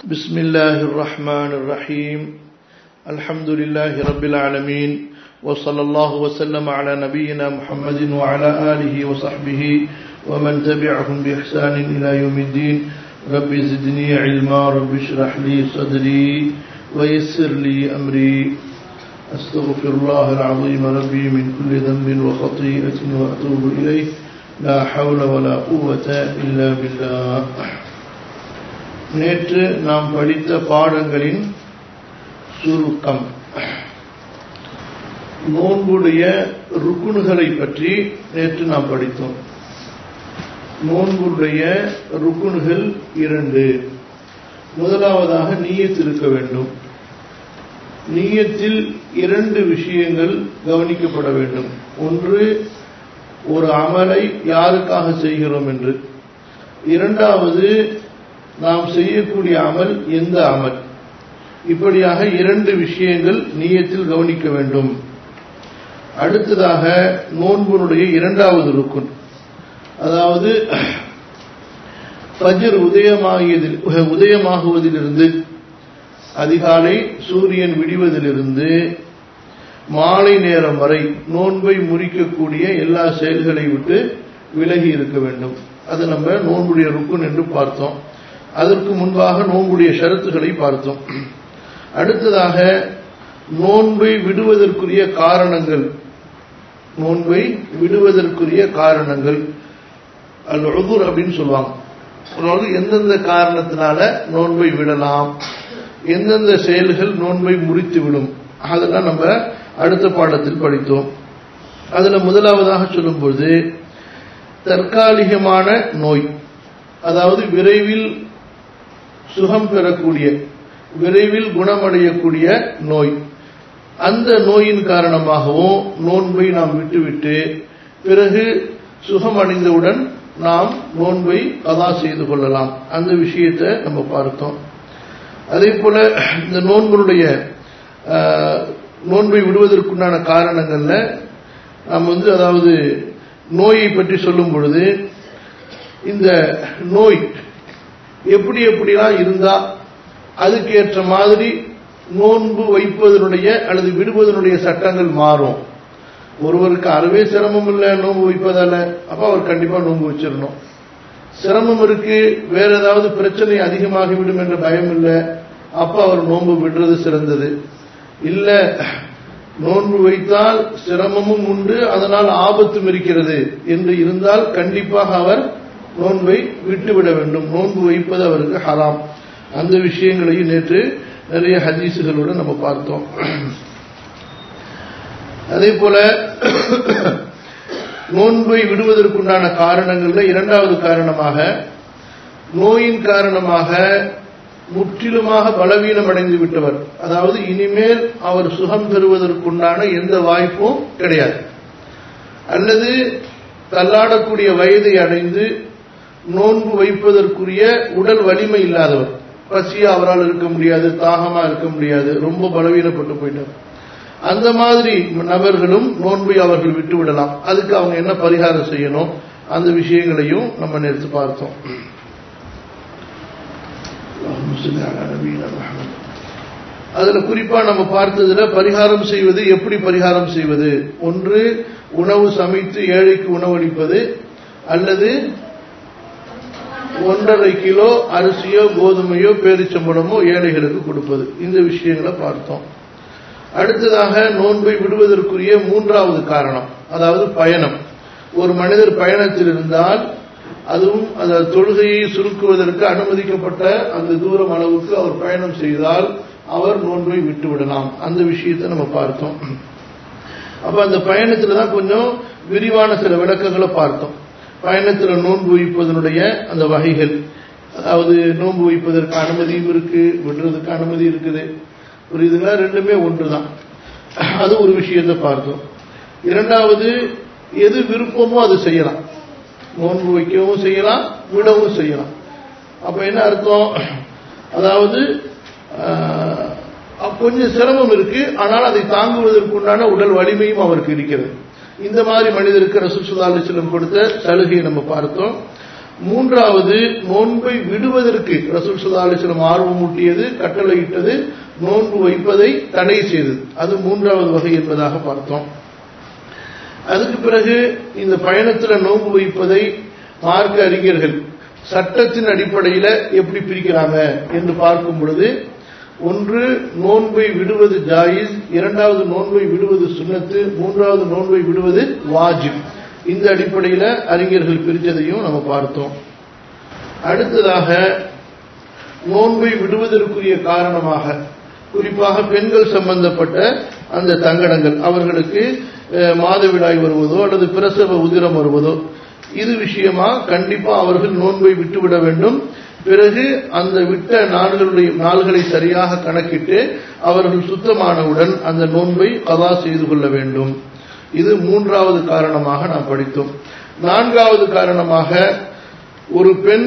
بسم الله الرحمن الرحيم الحمد لله رب العالمين وصلى الله وسلم على نبينا محمد وعلى آله وصحبه ومن تبعهم بإحسان إلى يوم الدين رب زدني علما رب اشرح لي صدري ويسر لي أمري أستغفر الله العظيم ربي من كل ذنب وخطيئة وأتوب إليه لا حول ولا قوة إلا بالله நேற்று நாம் படித்த பாடங்களின் சுருக்கம் நோன்புடைய ருக்குணுகளை பற்றி நேற்று நாம் படித்தோம் நோன்புடைய ருக்குணுகள் இரண்டு முதலாவதாக நீயத் இருக்க வேண்டும் நீயத்தில் இரண்டு விஷயங்கள் கவனிக்கப்பட வேண்டும் ஒன்று ஒரு அமலை யாருக்காக செய்கிறோம் என்று இரண்டாவது நாம் செய்யக்கூடிய அமல் எந்த அமல் இப்படியாக இரண்டு விஷயங்கள் நீயத்தில் கவனிக்க வேண்டும் அடுத்ததாக நோன்புனுடைய இரண்டாவது ருக்குன் அதாவது பஜர் உதயமாகியதில் உதயமாகுவதிலிருந்து அதிகாலை சூரியன் விடிவதிலிருந்து மாலை நேரம் வரை நோன்பை முறிக்கக்கூடிய எல்லா செயல்களை விட்டு விலகி இருக்க வேண்டும் அது நம்ம நோன்புடைய ருக்குன் என்று பார்த்தோம் அதற்கு முன்பாக நோன்புடைய ஷரத்துகளை பார்த்தோம் அடுத்ததாக நோன்பை விடுவதற்குரிய காரணங்கள் நோன்பை விடுவதற்குரிய காரணங்கள் அல் உதுர் அப்படின்னு சொல்லுவாங்க அதாவது எந்தெந்த காரணத்தினால நோன்பை விடலாம் எந்தெந்த செயல்கள் நோன்பை முறித்து விடும் அதெல்லாம் நம்ம அடுத்த பாடத்தில் படித்தோம் அதுல முதலாவதாக சொல்லும்போது தற்காலிகமான நோய் அதாவது விரைவில் சுகம் பெறக்கூடிய விரைவில் குணமடையக்கூடிய நோய் அந்த நோயின் காரணமாகவும் நோன்பை நாம் விட்டுவிட்டு பிறகு சுகம் அடைந்தவுடன் நாம் நோன்பை கதா செய்து கொள்ளலாம் அந்த விஷயத்தை நம்ம பார்த்தோம் அதே போல இந்த நோன்புடைய நோன்பை விடுவதற்குண்டான காரணங்கள்ல நாம் வந்து அதாவது நோயை பற்றி சொல்லும் பொழுது இந்த நோய் எப்படி எப்படிலாம் இருந்தா அதுக்கேற்ற மாதிரி நோன்பு வைப்பதனுடைய அல்லது விடுவதனுடைய சட்டங்கள் மாறும் ஒருவருக்கு அறவே சிரமம் இல்லை நோன்பு வைப்பதால அப்ப அவர் கண்டிப்பா நோன்பு வச்சிடணும் சிரமம் இருக்கு வேற ஏதாவது பிரச்சனை அதிகமாகிவிடும் என்ற பயம் இல்லை அப்ப அவர் நோன்பு விடுறது சிறந்தது இல்ல நோன்பு வைத்தால் சிரமமும் உண்டு அதனால் ஆபத்தும் இருக்கிறது என்று இருந்தால் கண்டிப்பாக அவர் நோன்பை விட்டுவிட வேண்டும் நோன்பு வைப்பது அவருக்கு ஹராம் அந்த விஷயங்களையும் நேற்று நிறைய ஹதீசுகளுடன் நம்ம பார்த்தோம் அதே போல நோன்பை விடுவதற்குண்டான காரணங்கள்ல இரண்டாவது காரணமாக நோயின் காரணமாக முற்றிலுமாக பலவீனம் அடைந்து விட்டவர் அதாவது இனிமேல் அவர் சுகம் பெறுவதற்குண்டான எந்த வாய்ப்பும் கிடையாது அல்லது தள்ளாடக்கூடிய வயதை அடைந்து நோன்பு வைப்பதற்குரிய உடல் வலிமை இல்லாதவர் பசியா அவரால் இருக்க முடியாது தாகமா இருக்க முடியாது ரொம்ப பலவீனப்பட்டு போயிட்டார் அந்த மாதிரி நபர்களும் நோன்பை அவர்கள் விட்டு விடலாம் அதுக்கு அவங்க என்ன பரிகாரம் செய்யணும் அந்த விஷயங்களையும் நம்ம நேற்று பார்த்தோம் அதுல குறிப்பா நம்ம பார்த்ததுல பரிகாரம் செய்வது எப்படி பரிகாரம் செய்வது ஒன்று உணவு சமைத்து ஏழைக்கு உணவளிப்பது அல்லது ஒன்றரை கிலோ அரிசியோ கோதுமையோ பேரிச்சம்பழமோ ஏழைகளுக்கு கொடுப்பது இந்த விஷயங்களை பார்த்தோம் அடுத்ததாக நோன்பை விடுவதற்குரிய மூன்றாவது காரணம் அதாவது பயணம் ஒரு மனிதர் பயணத்தில் இருந்தால் அதுவும் அந்த தொழுகையை சுருக்குவதற்கு அனுமதிக்கப்பட்ட அந்த தூரம் அளவுக்கு அவர் பயணம் செய்தால் அவர் நோன்பை விட்டு விடலாம் அந்த விஷயத்தை நம்ம பார்த்தோம் அப்ப அந்த பயணத்துல தான் கொஞ்சம் விரிவான சில விளக்கங்களை பார்த்தோம் பயணத்தில் நோன்பு வைப்பதனுடைய அந்த வகைகள் அதாவது நோன்பு வைப்பதற்கு அனுமதியும் இருக்கு விடுறதுக்கு அனுமதி இருக்குது புரியுதுங்களா ரெண்டுமே ஒன்று தான் அது ஒரு விஷயத்தை பார்த்தோம் இரண்டாவது எது விருப்பமோ அது செய்யலாம் நோன்பு வைக்கவும் செய்யலாம் விடவும் செய்யலாம் அப்ப என்ன அர்த்தம் அதாவது கொஞ்சம் சிரமம் இருக்கு ஆனால் அதை தாங்குவதற்குண்டான உடல் வலிமையும் அவருக்கு இருக்கிறது இந்த மாதிரி மனிதருக்கு ரசூசுல்லா அலிஸ்லம் கொடுத்த சலுகையை நம்ம பார்த்தோம் மூன்றாவது நோன்பை விடுவதற்கு ரசூல் சல்லா அலிஸ்லம் ஆர்வம் ஊட்டியது கட்டளையிட்டது நோன்பு வைப்பதை தடை செய்தது அது மூன்றாவது வகை என்பதாக பார்த்தோம் அதுக்கு பிறகு இந்த பயணத்துல நோன்பு வைப்பதை மார்க்க அறிஞர்கள் சட்டத்தின் அடிப்படையில எப்படி பிரிக்கிறாங்க என்று பார்க்கும் பொழுது ஒன்று நோன்பை விடுவது ஜாயிஸ் இரண்டாவது நோன்பை விடுவது சுன்னத்து மூன்றாவது நோன்பை விடுவது வாஜிப் இந்த அடிப்படையில அறிஞர்கள் பிரித்ததையும் நம்ம பார்த்தோம் அடுத்ததாக நோன்பை விடுவதற்குரிய காரணமாக குறிப்பாக பெண்கள் சம்பந்தப்பட்ட அந்த தங்கடங்கள் அவர்களுக்கு அஹ், மாதவிடாய் வருவதோ அல்லது பிரசவ உதிரம் வருவதோ இது விஷயமா கண்டிப்பா அவர்கள் நோன்பை விட்டுவிட வேண்டும் பிறகு அந்த விட்ட நாள்களுடைய நாள்களை சரியாக கணக்கிட்டு அவர்கள் சுத்தமானவுடன் அந்த நோன்பை கதா செய்து கொள்ள வேண்டும் இது மூன்றாவது காரணமாக நாம் படித்தோம் நான்காவது காரணமாக ஒரு பெண்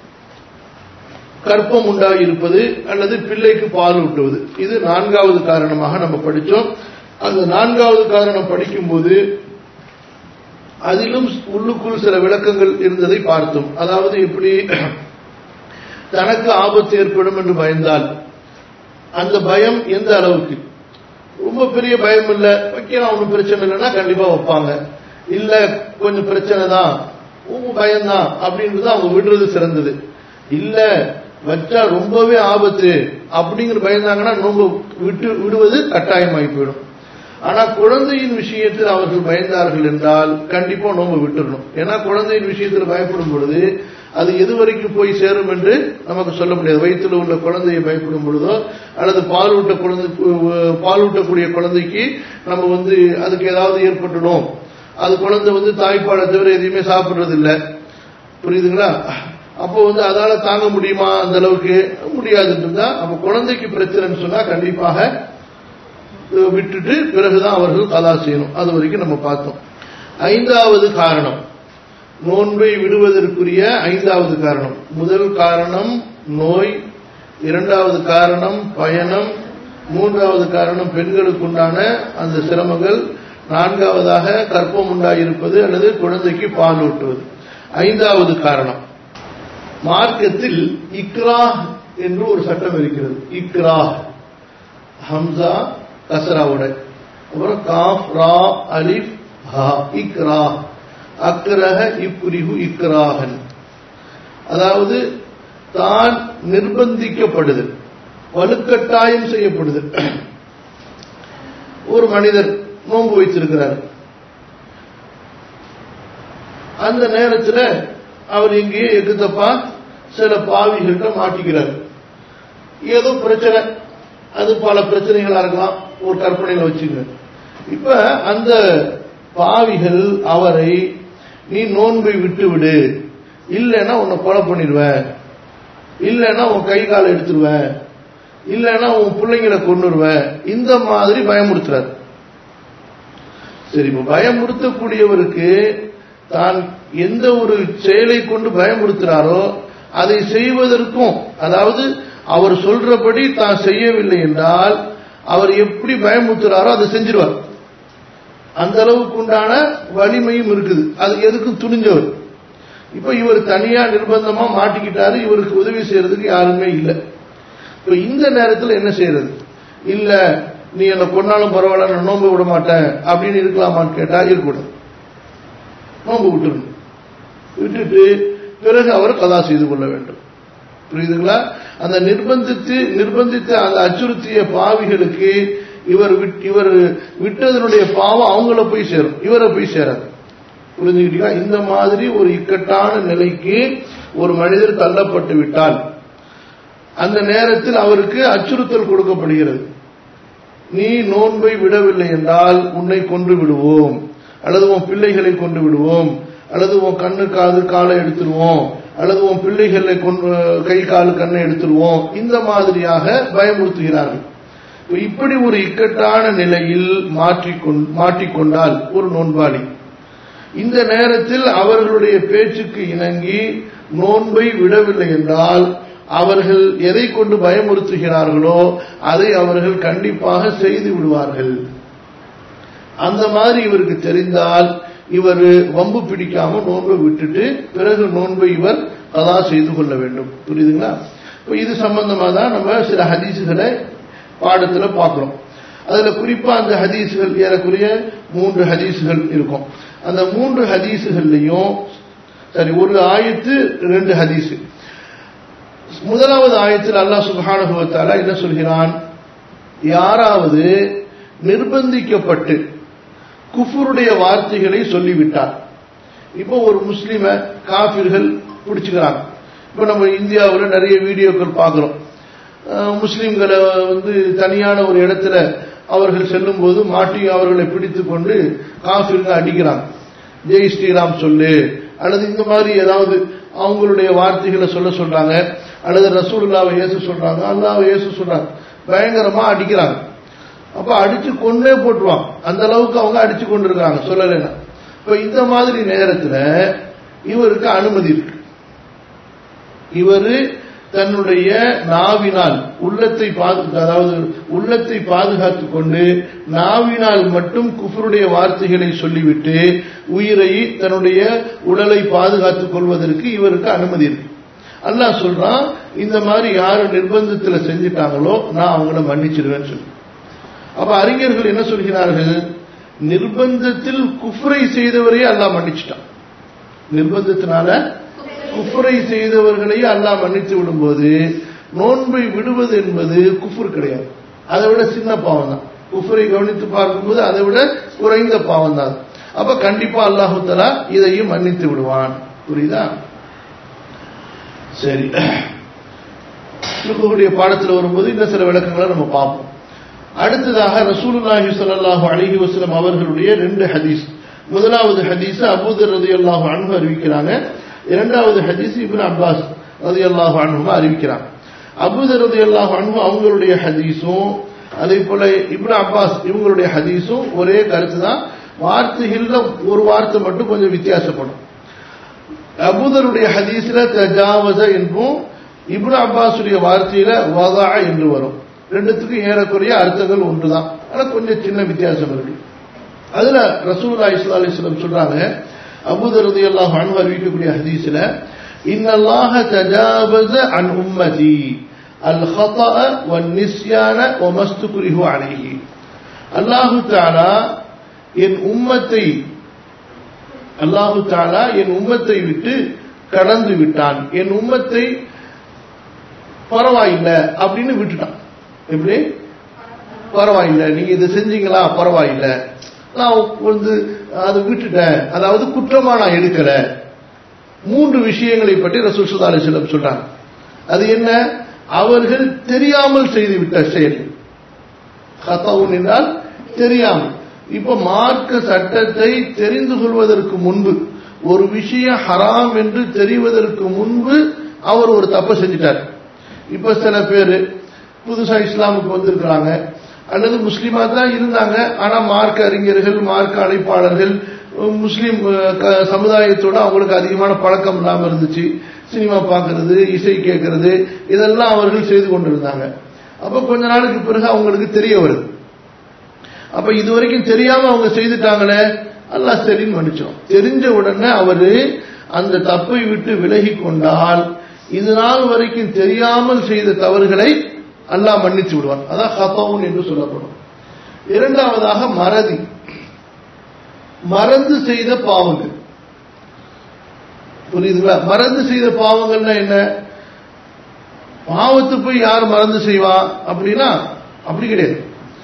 கற்பம் உண்டாகியிருப்பது அல்லது பிள்ளைக்கு பால் ஊட்டுவது இது நான்காவது காரணமாக நம்ம படித்தோம் அந்த நான்காவது காரணம் படிக்கும்போது அதிலும் உள்ளுக்குள் சில விளக்கங்கள் இருந்ததை பார்த்தோம் அதாவது எப்படி தனக்கு ஆபத்து ஏற்படும் என்று பயந்தால் அந்த பயம் எந்த அளவுக்கு ரொம்ப பெரிய பயம் இல்ல வைக்கலாம் ஒன்றும் பிரச்சனை இல்லைன்னா கண்டிப்பா வைப்பாங்க இல்ல கொஞ்சம் பிரச்சனை தான் உங்க பயம்தான் அப்படின்றது அவங்க விடுறது சிறந்தது இல்ல வச்சா ரொம்பவே ஆபத்து அப்படிங்கிற பயந்தாங்கன்னா நோம்பு விட்டு விடுவது கட்டாயமாகி போயிடும் ஆனா குழந்தையின் விஷயத்தில் அவர்கள் பயந்தார்கள் என்றால் கண்டிப்பா நோம்பு விட்டுறணும் ஏன்னா குழந்தையின் விஷயத்தில் பயப்படும் பொழுது அது எது வரைக்கும் போய் சேரும் என்று நமக்கு சொல்ல முடியாது வயிற்றில் உள்ள குழந்தையை பயப்படும் பொழுதோ அல்லது பாலூட்ட குழந்தை பாலூட்டக்கூடிய குழந்தைக்கு நம்ம வந்து அதுக்கு ஏதாவது ஏற்பட்டுடும் அது குழந்தை வந்து தாய்ப்பாலை தவிர எதையுமே சாப்பிடுறது இல்ல புரியுதுங்களா அப்போ வந்து அதால தாங்க முடியுமா அந்த அளவுக்கு முடியாதுன்னு இருந்தா அப்ப குழந்தைக்கு பிரச்சனைன்னு சொன்னா கண்டிப்பாக அஹ், விட்டுட்டு பிறகுதான் அவர்கள் கலா செய்யணும் அது வரைக்கும் நம்ம பார்த்தோம் ஐந்தாவது காரணம் நோன்பை விடுவதற்குரிய ஐந்தாவது காரணம் முதல் காரணம் நோய் இரண்டாவது காரணம் பயணம் மூன்றாவது காரணம் பெண்களுக்குண்டான அந்த சிரமங்கள் நான்காவதாக கற்பம் உண்டாயிருப்பது அல்லது குழந்தைக்கு பால் ஊட்டுவது ஐந்தாவது காரணம் மார்க்கத்தில் இக்ரா என்று ஒரு சட்டம் இருக்கிறது இக்ரா ஹம்சா கசராவுடன் அப்புறம் காஃப் ரா அலிஃப் ஹா இக்ரா அக்ரஹ இக்குரிஹு இக்ராஹன் அதாவது தான் நிர்பந்திக்கப்படுதல் வலுக்கட்டாயம் செய்யப்படுதல் ஒரு மனிதர் நோன்பு வைத்திருக்கிறார் அந்த நேரத்தில் அவர் இங்கேயே எகுத்தப்பா சில பாவிகள்கிட்ட மாட்டிக்கிறார் ஏதோ பிரச்சனை அது பல பிரச்சனைகளா இருக்கலாம் ஒரு கற்பனையில வச்சுங்க இப்ப அந்த பாவிகள் அவரை நீ நோன்பை விட்டு விடு இல்லைன்னா உன்னை கொலை பண்ணிடுவேன் இல்லைன்னா உன் கை காலை எடுத்துருவேன் இல்லைன்னா உன் பிள்ளைங்களை கொண்டுருவேன் இந்த மாதிரி பயமுறுத்துறாரு சரி இப்ப பயமுறுத்தக்கூடியவருக்கு தான் எந்த ஒரு செயலை கொண்டு பயமுறுத்துறாரோ அதை செய்வதற்கும் அதாவது அவர் சொல்றபடி தான் செய்யவில்லை என்றால் அவர் எப்படி பயமுறுத்துறாரோ அதை செஞ்சிருவார் அந்த அளவுக்கு உண்டான வலிமையும் இருக்குது அது எதுக்கும் துணிஞ்சவர் இப்ப இவர் தனியா நிர்பந்தமா மாட்டிக்கிட்டாரு இவருக்கு உதவி செய்யறதுக்கு யாருமே இல்லை இப்ப இந்த நேரத்தில் என்ன செய்யறது இல்ல நீ என்னை கொண்டாலும் பரவாயில்ல நான் நோன்பு விட மாட்டேன் அப்படின்னு இருக்கலாமான்னு கேட்டா இருக்கக்கூடாது நோன்பு விட்டுருணும் விட்டுட்டு பிறகு அவர் கதா செய்து கொள்ள வேண்டும் புரியுதுங்களா அந்த நிர்பந்தித்து நிர்பந்தித்த அந்த அச்சுறுத்திய பாவிகளுக்கு இவர் விட்- இவர் விட்டதனுடைய பாவம் அவங்கள போய் சேரும் இவரை போய் சேராது புரிஞ்சுக்கிட்டீங்களா இந்த மாதிரி ஒரு இக்கட்டான நிலைக்கு ஒரு மனிதர் தள்ளப்பட்டு விட்டால் அந்த நேரத்தில் அவருக்கு அச்சுறுத்தல் கொடுக்கப்படுகிறது நீ நோன்பை விடவில்லை என்றால் உன்னை கொன்று விடுவோம் அல்லது உன் பிள்ளைகளை கொண்டு விடுவோம் அல்லது உன் கண்ணு காது காலை எடுத்துருவோம் அல்லது உன் பிள்ளைகளை கொண்டு கை காலு கண்ணை எடுத்துருவோம் இந்த மாதிரியாக பயமுறுத்துகிறார்கள் இப்ப இப்படி ஒரு இக்கட்டான நிலையில் மாற்றிக்கொண் மாட்டிக்கொண்டால் ஒரு நோன்பாளி இந்த நேரத்தில் அவர்களுடைய பேச்சுக்கு இணங்கி நோன்பை விடவில்லை என்றால் அவர்கள் எதை கொண்டு பயமுறுத்துகிறார்களோ அதை அவர்கள் கண்டிப்பாக செய்து விடுவார்கள் அந்த மாதிரி இவருக்கு தெரிந்தால் இவர் வம்பு பிடிக்காம நோன்பை விட்டுட்டு பிறகு நோன்பை இவர் கதா செய்து கொள்ள வேண்டும் புரியுதுங்களா இப்ப இது சம்பந்தமா தான் நம்ம சில ஹதீஸுகளை பாடத்துல பார்க்கிறோம் அதுல குறிப்பா அந்த ஹதீஸுகள் ஏறக்குறைய மூன்று ஹதீஸுகள் இருக்கும் அந்த மூன்று ஹதீஸுகள்லையும் சரி ஒரு ஆயத்து ரெண்டு ஹதீஸ் முதலாவது ஆயத்தில் அல்லாஹ் சுப்ஹானஹு வ தஆலா என்ன சொல்கிறான் யாராவது நிர்பந்திக்கப்பட்டு குஃபருடைய வார்த்தைகளை சொல்லிவிட்டார் இப்போ ஒரு முஸ்லிம காபிர்கள் பிடிச்சுக்கிறாங்க இப்போ நம்ம இந்தியாவில் நிறைய வீடியோக்கள் பார்க்குறோம் முஸ்லிம்களை வந்து தனியான ஒரு இடத்துல அவர்கள் செல்லும் போது மாட்டி அவர்களை பிடித்து கொண்டு காஃபிர்கள் அடிக்கிறாங்க ஜெய் ஸ்ரீராம் சொல்லு அல்லது இந்த மாதிரி ஏதாவது அவங்களுடைய வார்த்தைகளை சொல்ல சொல்றாங்க அல்லது ரசூலுல்லாவை இயேசு சொல்றாங்க அல்லாவை இயேசு சொல்றாங்க பயங்கரமா அடிக்கிறாங்க அப்ப அடிச்சு கொண்டே போட்டுருவாங்க அந்த அளவுக்கு அவங்க அடிச்சு கொண்டு இருக்காங்க சொல்லலைன்னா இப்ப இந்த மாதிரி நேரத்துல இவருக்கு அனுமதி இருக்கு இவரு தன்னுடைய நாவினால் உள்ளத்தை பாது அதாவது உள்ளத்தை பாதுகாத்துக் கொண்டு நாவினால் மட்டும் குஃபருடைய வார்த்தைகளை சொல்லிவிட்டு உயிரை தன்னுடைய உடலை பாதுகாத்துக் கொள்வதற்கு இவருக்கு அனுமதி இருக்கு அல்லாஹ் சொல்றான் இந்த மாதிரி யாரு நிர்பந்தத்துல செஞ்சிட்டாங்களோ நான் அவங்கள மன்னிச்சிருவேன்னு சொல்லி அப்ப அறிஞர்கள் என்ன சொல்கிறார்கள் நிர்பந்தத்தில் குஃப்ரை செய்தவரையே அல்லாஹ் மன்னிச்சிட்டான் நிர்பந்தத்தினால குஃபரை செய்தவர்களையே அல்லாஹ் மன்னித்து விடும்போது நோன்பை விடுவது என்பது குஃபர் கிடையாது அதை விட சின்ன பாவம் தான் குஃபரை கவனித்து பார்க்கும்போது அதை விட குறைந்த பாவம் தான் அப்ப கண்டிப்பா அல்லாஹு தலா இதையும் மன்னித்து விடுவான் புரியுதா சரி திருக்குடைய பாடத்தில் வரும்போது இன்னும் சில விளக்கங்களை நம்ம பார்ப்போம் அடுத்ததாக ரசூலுல்லாஹி ஸல்லல்லாஹு அலைஹி வஸல்லம் அவர்களுடைய ரெண்டு ஹதீஸ் முதலாவது ஹதீஸ் அபூதர் ரலியல்லாஹு அன்ஹு அறிவிக்கிறாங்க இரண்டாவது ஹதீஸ் இப்னு அப்பாஸ் ரலியல்லாஹு அன்ஹு அறிவிக்கிறாங்க அபூதர் ரலியல்லாஹு அன்ஹு அவங்களுடைய ஹதீஸும் அதே போல இப்னு அப்பாஸ் இவங்களுடைய ஹதீஸும் ஒரே கருத்து தான் வார்த்தைகள்ல ஒரு வார்த்தை மட்டும் கொஞ்சம் வித்தியாசப்படும் அபூதருடைய ஹதீஸ்ல தஜாவத என்றும் இப்னு அப்பாஸுடைய வார்த்தையில வதா என்று வரும் ரெண்டுத்துக்கும் ஏறக்குறைய அர்த்தங்கள் ஒன்றுதான் ஆனா கொஞ்சம் சின்ன வித்தியாசம் இருக்கு அதுல ரசூல்லா இஸ்லா அலிஸ்லம் சொல்றாங்க அபுதரதி அல்லாஹ் அன்பு அறிவிக்கக்கூடிய ஹதீஸ்ல இன்னல்லாஹ தஜாவஸ அன் உம்மதி அல் خطأ والنسيان وما استكره عليه அல்லாஹு தஆலா என் உம்மத்தை அல்லாஹு தாலா என் உம்மத்தை விட்டு கடந்து விட்டான் என் உம்மத்தை பரவாயில்லை அப்படின்னு விட்டுட்டான் எப்படி பரவாயில்லை நீங்க இதை செஞ்சீங்களா பரவாயில்லை நான் வந்து அதை விட்டுட்டேன் அதாவது குற்றமா நான் எடுக்கல மூன்று விஷயங்களை பற்றி ரசூல் சுல்லா அலிஸ்லம் சொல்றாங்க அது என்ன அவர்கள் தெரியாமல் செய்துவிட்ட செயல் கத்தவுன் என்றால் தெரியாமல் இப்ப மார்க்க சட்டத்தை தெரிந்து கொள்வதற்கு முன்பு ஒரு விஷயம் ஹராம் என்று தெரிவதற்கு முன்பு அவர் ஒரு தப்பை செஞ்சிட்டார் இப்ப சில பேர் புதுசா இஸ்லாமுக்கு வந்திருக்கிறாங்க அல்லது முஸ்லீமா தான் இருந்தாங்க ஆனா மார்க்க அறிஞர்கள் மார்க்க அழைப்பாளர்கள் முஸ்லீம் சமுதாயத்தோட அவங்களுக்கு அதிகமான பழக்கம் இல்லாம இருந்துச்சு சினிமா பார்க்கறது இசை கேட்கறது இதெல்லாம் அவர்கள் செய்து கொண்டிருந்தாங்க அப்ப கொஞ்ச நாளுக்கு பிறகு அவங்களுக்கு தெரிய வருது அப்ப இது வரைக்கும் தெரியாம அவங்க செய்துட்டாங்களே அல்லாஹ் சரின்னு மன்னிச்சோம் தெரிஞ்ச உடனே அவரு அந்த தப்பை விட்டு விலகி கொண்டால் இது நாள் வரைக்கும் தெரியாமல் செய்த தவறுகளை அல்லாஹ் மன்னித்து விடுவான் அதான் ஹபவுன் என்று சொல்லப்படும் இரண்டாவதாக மறதி மறந்து செய்த பாவங்கள் புரியுதுங்களா மறந்து செய்த பாவங்கள்னா என்ன பாவத்தை போய் யார் மறந்து செய்வா அப்படின்னா அப்படி கிடையாது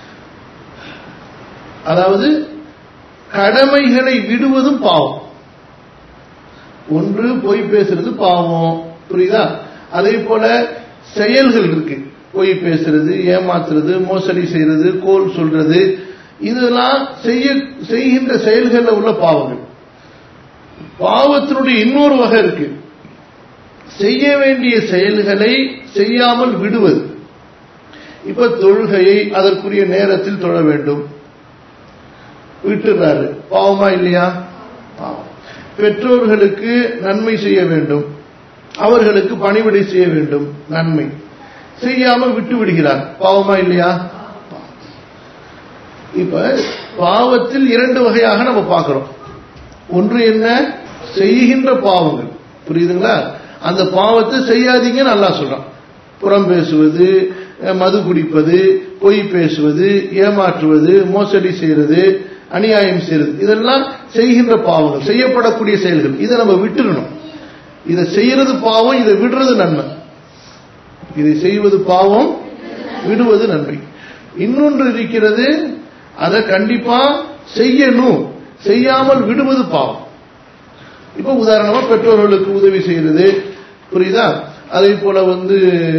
அதாவது கடமைகளை விடுவதும் பாவம் ஒன்று பொய் பேசுறது பாவம் புரியுதா அதே போல செயல்கள் இருக்கு பொய் பேசுறது ஏமாத்துறது மோசடி செய்யறது கோல் சொல்றது இதெல்லாம் செய்ய செய்கின்ற செயல்கள்ல உள்ள பாவங்கள் பாவத்தினுடைய இன்னொரு வகை இருக்கு செய்ய வேண்டிய செயல்களை செய்யாமல் விடுவது இப்ப தொழுகையை அதற்குரிய நேரத்தில் தொழ வேண்டும் விட்டுறாரு பாவமா இல்லையா பாவம் பெற்றோர்களுக்கு நன்மை செய்ய வேண்டும் அவர்களுக்கு பணிவிடை செய்ய வேண்டும் நன்மை செய்யாம விட்டு விடுகிறார் பாவமா இல்லையா இப்ப பாவத்தில் இரண்டு வகையாக நம்ம பார்க்கிறோம் ஒன்று என்ன செய்கின்ற பாவங்கள் புரியுதுங்களா அந்த பாவத்தை செய்யாதீங்கன்னு அல்லாஹ் சொல்றான் புறம் பேசுவது அஹ், மது குடிப்பது பொய் பேசுவது ஏமாற்றுவது மோசடி செய்யறது அநியாயம் செய்யறது இதெல்லாம் செய்கின்ற பாவங்கள் செய்யப்படக்கூடிய செயல்கள் இதை நம்ம விட்டுறணும் இதை செய்யறது பாவம் இதை விடுறது நன்மை இதை செய்வது பாவம் விடுவது நன்மை இன்னொன்று இருக்கிறது அதை கண்டிப்பா செய்யணும் செய்யாமல் விடுவது பாவம் இப்ப உதாரணமா பெற்றோர்களுக்கு உதவி செய்யறது புரியுதா அதே போல வந்து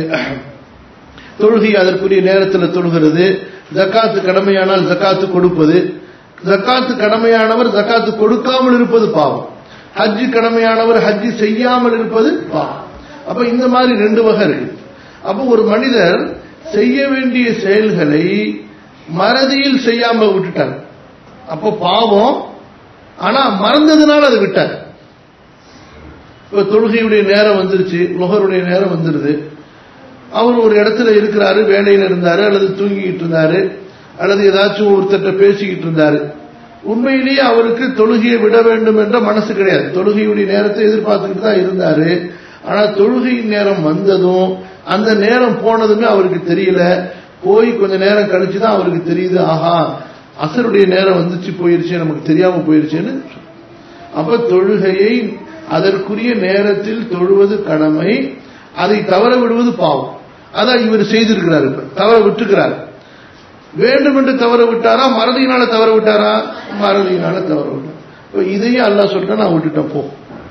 தொழுகை அதற்குரிய நேரத்தில் தொழுகிறது ஜக்காத்து கடமையானால் ஜக்காத்து கொடுப்பது ஜக்காத்து கடமையானவர் ஜக்காத்து கொடுக்காமல் இருப்பது பாவம் ஹஜ்ஜு கடமையானவர் ஹஜ்ஜு செய்யாமல் இருப்பது பாவம் அப்ப இந்த மாதிரி ரெண்டு வகை இருக்கு அப்ப ஒரு மனிதர் செய்ய வேண்டிய செயல்களை மறதியில் செய்யாம விட்டுட்டார் அப்போ பாவம் ஆனா மறந்ததுனால அதை விட்டார் இப்ப தொழுகையுடைய நேரம் வந்துருச்சு லுகருடைய நேரம் வந்துருது அவர் ஒரு இடத்துல இருக்கிறாரு வேலையில இருந்தாரு அல்லது தூங்கிட்டு இருந்தாரு அல்லது ஏதாச்சும் ஒருத்தட்ட பேசிக்கிட்டு இருந்தாரு உண்மையிலேயே அவருக்கு தொழுகையை விட வேண்டும் என்ற மனசு கிடையாது தொழுகையுடைய நேரத்தை எதிர்பார்த்துக்கிட்டு தான் இருந்தாரு ஆனா தொழுகையின் நேரம் வந்ததும் அந்த நேரம் போனதுமே அவருக்கு தெரியல போய் கொஞ்ச நேரம் கழிச்சு தான் அவருக்கு தெரியுது ஆஹா அசருடைய நேரம் வந்துச்சு போயிருச்சு நமக்கு தெரியாம போயிருச்சுன்னு அப்ப தொழுகையை அதற்குரிய நேரத்தில் தொழுவது கடமை அதை தவற விடுவது பாவம் அதான் இவர் செய்திருக்கிறார் இப்ப தவற விட்டுக்கிறார் வேண்டும் என்று தவற விட்டாரா மறதியினால தவற விட்டாரா மறதியினால தவற விட்டார் இப்ப இதையும் அல்லாஹ் சொல்லிட்டா நான் விட்டுட்டேன் போ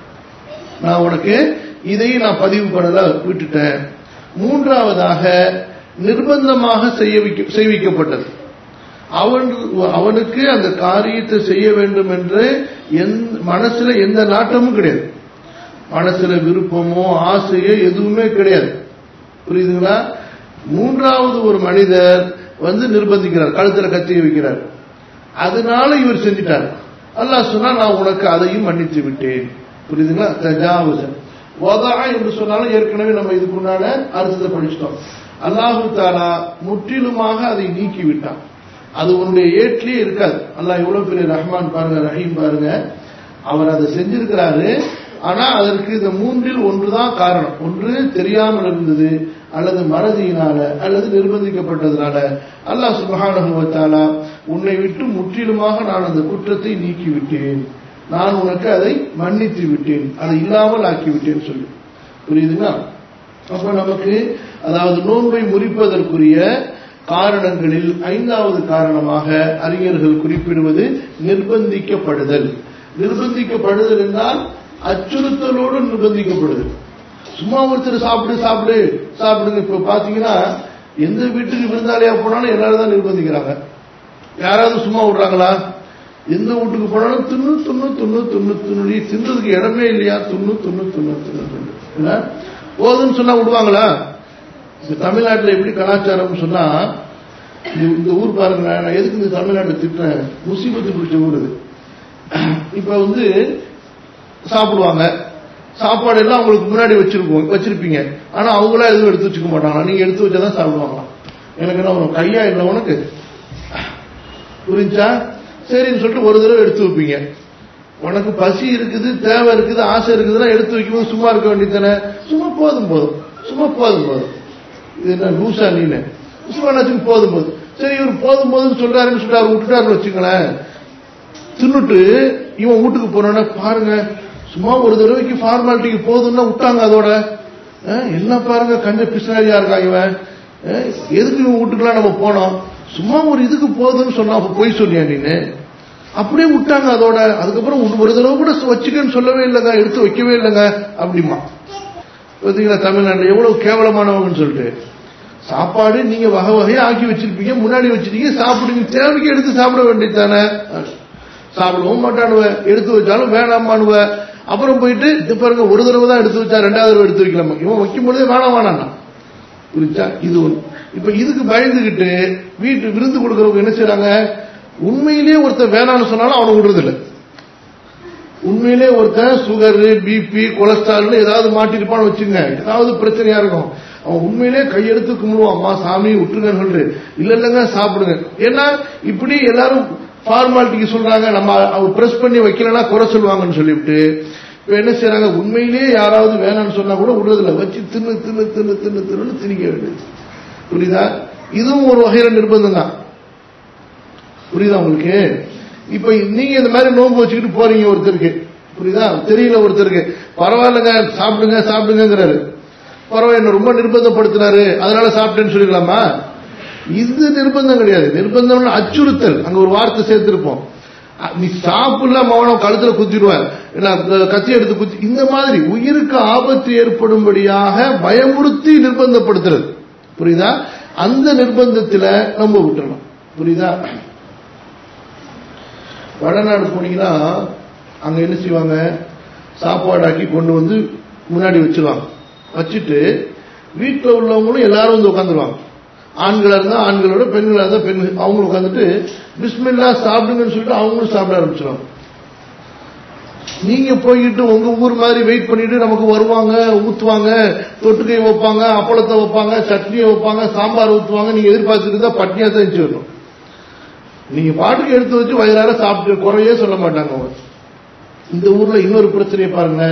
நான் உனக்கு இதையும் நான் பதிவு பண்ணல விட்டுட்டேன் மூன்றாவதாக நிர்பந்தமாக செய்ய வைக்க- செய்விக்கப்பட்டது அவன் அவனுக்கு அந்த காரியத்தை செய்ய வேண்டும் என்று எந்த மனசுல எந்த நாட்டமும் கிடையாது மனசுல விருப்பமோ ஆசையோ எதுவுமே கிடையாது புரியுதுங்களா மூன்றாவது ஒரு மனிதர் வந்து நிர்பந்திக்கிறார் கழுத்துல கத்திய வைக்கிறார் அதனால இவர் செஞ்சிட்டார் அல்லாஹ் சொன்னா நான் உனக்கு அதையும் மன்னித்து விட்டேன் புரியுதுங்களா தஜாவுசன் வதா என்று சொன்னாலும் ஏற்கனவே நம்ம இதுக்கு முன்னால அர்த்தத்தை படிச்சிட்டோம் அல்லாஹு தாலா முற்றிலுமாக அதை நீக்கி விட்டான் அது உன்னுடைய ஏற்றிலே இருக்காது அல்லாஹ் எவ்வளவு பெரிய ரஹ்மான் பாருங்க ரஹீம் பாருங்க அவர் அதை செஞ்சிருக்கிறாரு ஆனா அதற்கு இந்த மூன்றில் ஒன்றுதான் காரணம் ஒன்று தெரியாமல் இருந்தது அல்லது மறதியினால அல்லது நிர்பந்திக்கப்பட்டதுனால அல்லாஹ் சுப்ஹானஹு வ தஆலா உன்னை விட்டு முற்றிலுமாக நான் அந்த குற்றத்தை நீக்கி விட்டேன் நான் உனக்கு அதை மன்னித்து விட்டேன் அதை இல்லாமல் ஆக்கி விட்டேன் சொல்லி புரியுதுங்களா அப்ப நமக்கு அதாவது நோன்பை முறிப்பதற்குரிய காரணங்களில் ஐந்தாவது காரணமாக அறிஞர்கள் குறிப்பிடுவது நிர்பந்திக்கப்படுதல் நிர்பந்திக்கப்படுதல் என்றால் அச்சுறுத்தலோடு நிர்பந்திக்கப்படுதல் சும்மா ஒருத்தர் சாப்பிடு சாப்பிடு சாப்பிடுங்க இப்ப பாத்தீங்கன்னா எந்த வீட்டுக்கு விருந்தாளியா போனாலும் எல்லாரும் தான் நிர்பந்திக்கிறாங்க யாராவது சும்மா விடுறாங்களா எந்த வீட்டுக்கு போனாலும் துண்ணு துண்ணு துண்ணு துண்ணு துண்ணு நீ தின்றதுக்கு இடமே இல்லையா துண்ணு துண்ணு துண்ணு துண்ணு துண்ணு என்ன? போதும்னு சொன்னா விடுவாங்களா இந்த தமிழ்நாட்டில் எப்படி கலாச்சாரம்னு சொன்னா இந்த- இந்த ஊர் பாருங்க நான் எதுக்கு இந்த தமிழ்நாட்டை திட்டுறேன் முசீபத்து பிடிச்ச ஊர் இது இப்ப வந்து சாப்பிடுவாங்க சாப்பாடு எல்லாம் அவங்களுக்கு முன்னாடி வச்சிருப்போம் வச்சிருப்பீங்க ஆனா அவங்களா எதுவும் எடுத்து வச்சுக்க மாட்டாங்க நீங்க எடுத்து வச்சாதான் சாப்பிடுவாங்களாம் எனக்கு என்ன வரும் கையா இல்லை உனக்கு புரிஞ்சா சரின்னு சொல்லிட்டு ஒரு தடவை எடுத்து வைப்பீங்க உனக்கு பசி இருக்குது தேவை இருக்குது ஆசை இருக்குதுன்னா எடுத்து வைக்கும்போது சும்மா இருக்க வேண்டியதானே சும்மா போதும் போதும் சும்மா போதும் போதும் இது என்ன லூசா நீனு சும்மா என்னாச்சும் போதும் போதும் சரி இவர் போதும் போதும்னு சொல்றாருன்னு சொல்றாரு விட்டுட்டாருன்னு வச்சுங்களேன் தின்னுட்டு இவன் வீட்டுக்கு போனோன்னா பாருங்க சும்மா ஒரு தடவைக்கு ஃபார்மாலிட்டிக்கு போதும்னா விட்டாங்க அதோட அஹ், எல்லாம் பாருங்க கஞ்ச பிசினாரியா இருக்கான் இவன் அஹ், எதுக்கு இவன் வீட்டுக்குலாம் நம்ம போனோம் சும்மா ஒரு இதுக்கு போதும்னு சொன்னா அப்ப பொய் சொன்னியா நீனு அப்படியே விட்டாங்க அதோட அதுக்கப்புறம் ஒரு- ஒரு தடவை கூட வச்சுக்கன்னு சொல்லவே இல்லைங்க எடுத்து வைக்கவே இல்லைங்க அப்படிமா பார்த்தீங்களா தமிழ்நாட்டில் எவ்வளவு கேவலமானவங்கன்னு சொல்லிட்டு சாப்பாடு நீங்க வகை வகையா ஆக்கி வச்சிருப்பீங்க முன்னாடி வச்சிருக்கீங்க சாப்பிடுங்க தேவைக்கு எடுத்து சாப்பிட வேண்டியது தானே சாப்பிடவும் மாட்டானுவ எடுத்து வச்சாலும் வேணாமானுவ அப்புறம் போயிட்டு இது பாருங்க ஒரு தடவை தான் எடுத்து வச்சா ரெண்டாவது தடவை எடுத்து வைக்கலாமா இவன் வைக்கும் பொழுதே வேணாம் வேணாம்னா புரிச்சா இது ஒண்ணு இப்ப இதுக்கு பயந்துகிட்டு வீட்டு விருந்து கொடுக்கறவங்க என்ன செய்றாங்க உண்மையிலேயே ஒருத்தர் வேணாம்னு சொன்னாலும் அவனை விடுறது இல்ல உண்மையிலே ஒருத்தன் சுகர் பிபி கொலஸ்ட்ரால் ஏதாவது மாட்டிருப்பான்னு வச்சுங்க ஏதாவது பிரச்சனையா இருக்கும் அவன் உண்மையிலே கையெடுத்து கும்பிடுவான் அம்மா சாமி விட்டுருங்கன்னு சொல்லிட்டு இல்ல இல்லங்க சாப்பிடுங்க ஏன்னா இப்படி எல்லாரும் ஃபார்மாலிட்டிக்கு சொல்றாங்க நம்ம அவர் பிரஸ் பண்ணி வைக்கலன்னா குறை சொல்லுவாங்கன்னு சொல்லிவிட்டு இப்ப என்ன செய்யறாங்க உண்மையிலேயே யாராவது வேணாம்னு சொன்னா கூட விடுறதில்ல வச்சு தின்னு தின்னு தின்னு தின்னு தின்னு திணிக்க வேண்டியது புரியுதா இதுவும் ஒரு வகையில நிர்பந்தம் தான் புரியுதா உங்களுக்கு இப்ப நீங்க இந்த மாதிரி நோன்பு வச்சுக்கிட்டு போறீங்க ஒருத்தருக்கு புரியுதா தெரியல ஒருத்தருக்கு பரவாயில்லைங்க சாப்பிடுங்க சாப்பிடுங்கிறாரு பரவாயில்ல என்ன ரொம்ப நிர்பந்தப்படுத்தினாரு அதனால சாப்பிட்டேன்னு சொல்லிக்கலாமா இது நிர்பந்தம் கிடையாது நிர்பந்தம் அச்சுறுத்தல் அங்க ஒரு வார்த்தை சேர்த்திருப்போம் அ- நீ சாப்பிடல மௌனம் கழுத்துல குத்திடுவார் இல்ல க- கத்தி எடுத்து குத்தி இந்த மாதிரி உயிருக்கு ஆபத்து ஏற்படும்படியாக பயமுறுத்தி நிர்பந்தப்படுத்துறது புரியுதா அந்த நிர்பந்தத்துல நம்ம விட்டுறணும் புரியுதா வடநாடு போனீங்கன்னா அங்க என்ன செய்வாங்க சாப்பாடாக்கி கொண்டு வந்து முன்னாடி வச்சிருவாங்க வச்சுட்டு வீட்டில் உள்ளவங்களும் எல்லாரும் வந்து உட்காந்துருவாங்க ஆண்களா இருந்தா ஆண்களோட பெண்களா இருந்தா பெண்கள் அவங்களும் உட்காந்துட்டு பிஸ்மில்லா சாப்பிடுங்கன்னு சொல்லிட்டு அவங்களும் சாப்பிட ஆரம்பிச்சிருவாங்க நீங்க போய்கிட்டு உங்க ஊர் மாதிரி வெயிட் பண்ணிட்டு நமக்கு வருவாங்க ஊத்துவாங்க தொட்டுக்கை வைப்பாங்க அப்பளத்தை வைப்பாங்க சட்னியை வைப்பாங்க சாம்பார் ஊத்துவாங்க நீங்க எதிர்பார்த்துட்டு இருந்தா பட்னியா தான் இருந்துச்சு வரணும் நீங்க பாட்டுக்கு எடுத்து வச்சு வயிறார சாப்பிட்டு குறையே சொல்ல மாட்டாங்க அவங்க இந்த ஊர்ல இன்னொரு பிரச்சனையை பாருங்க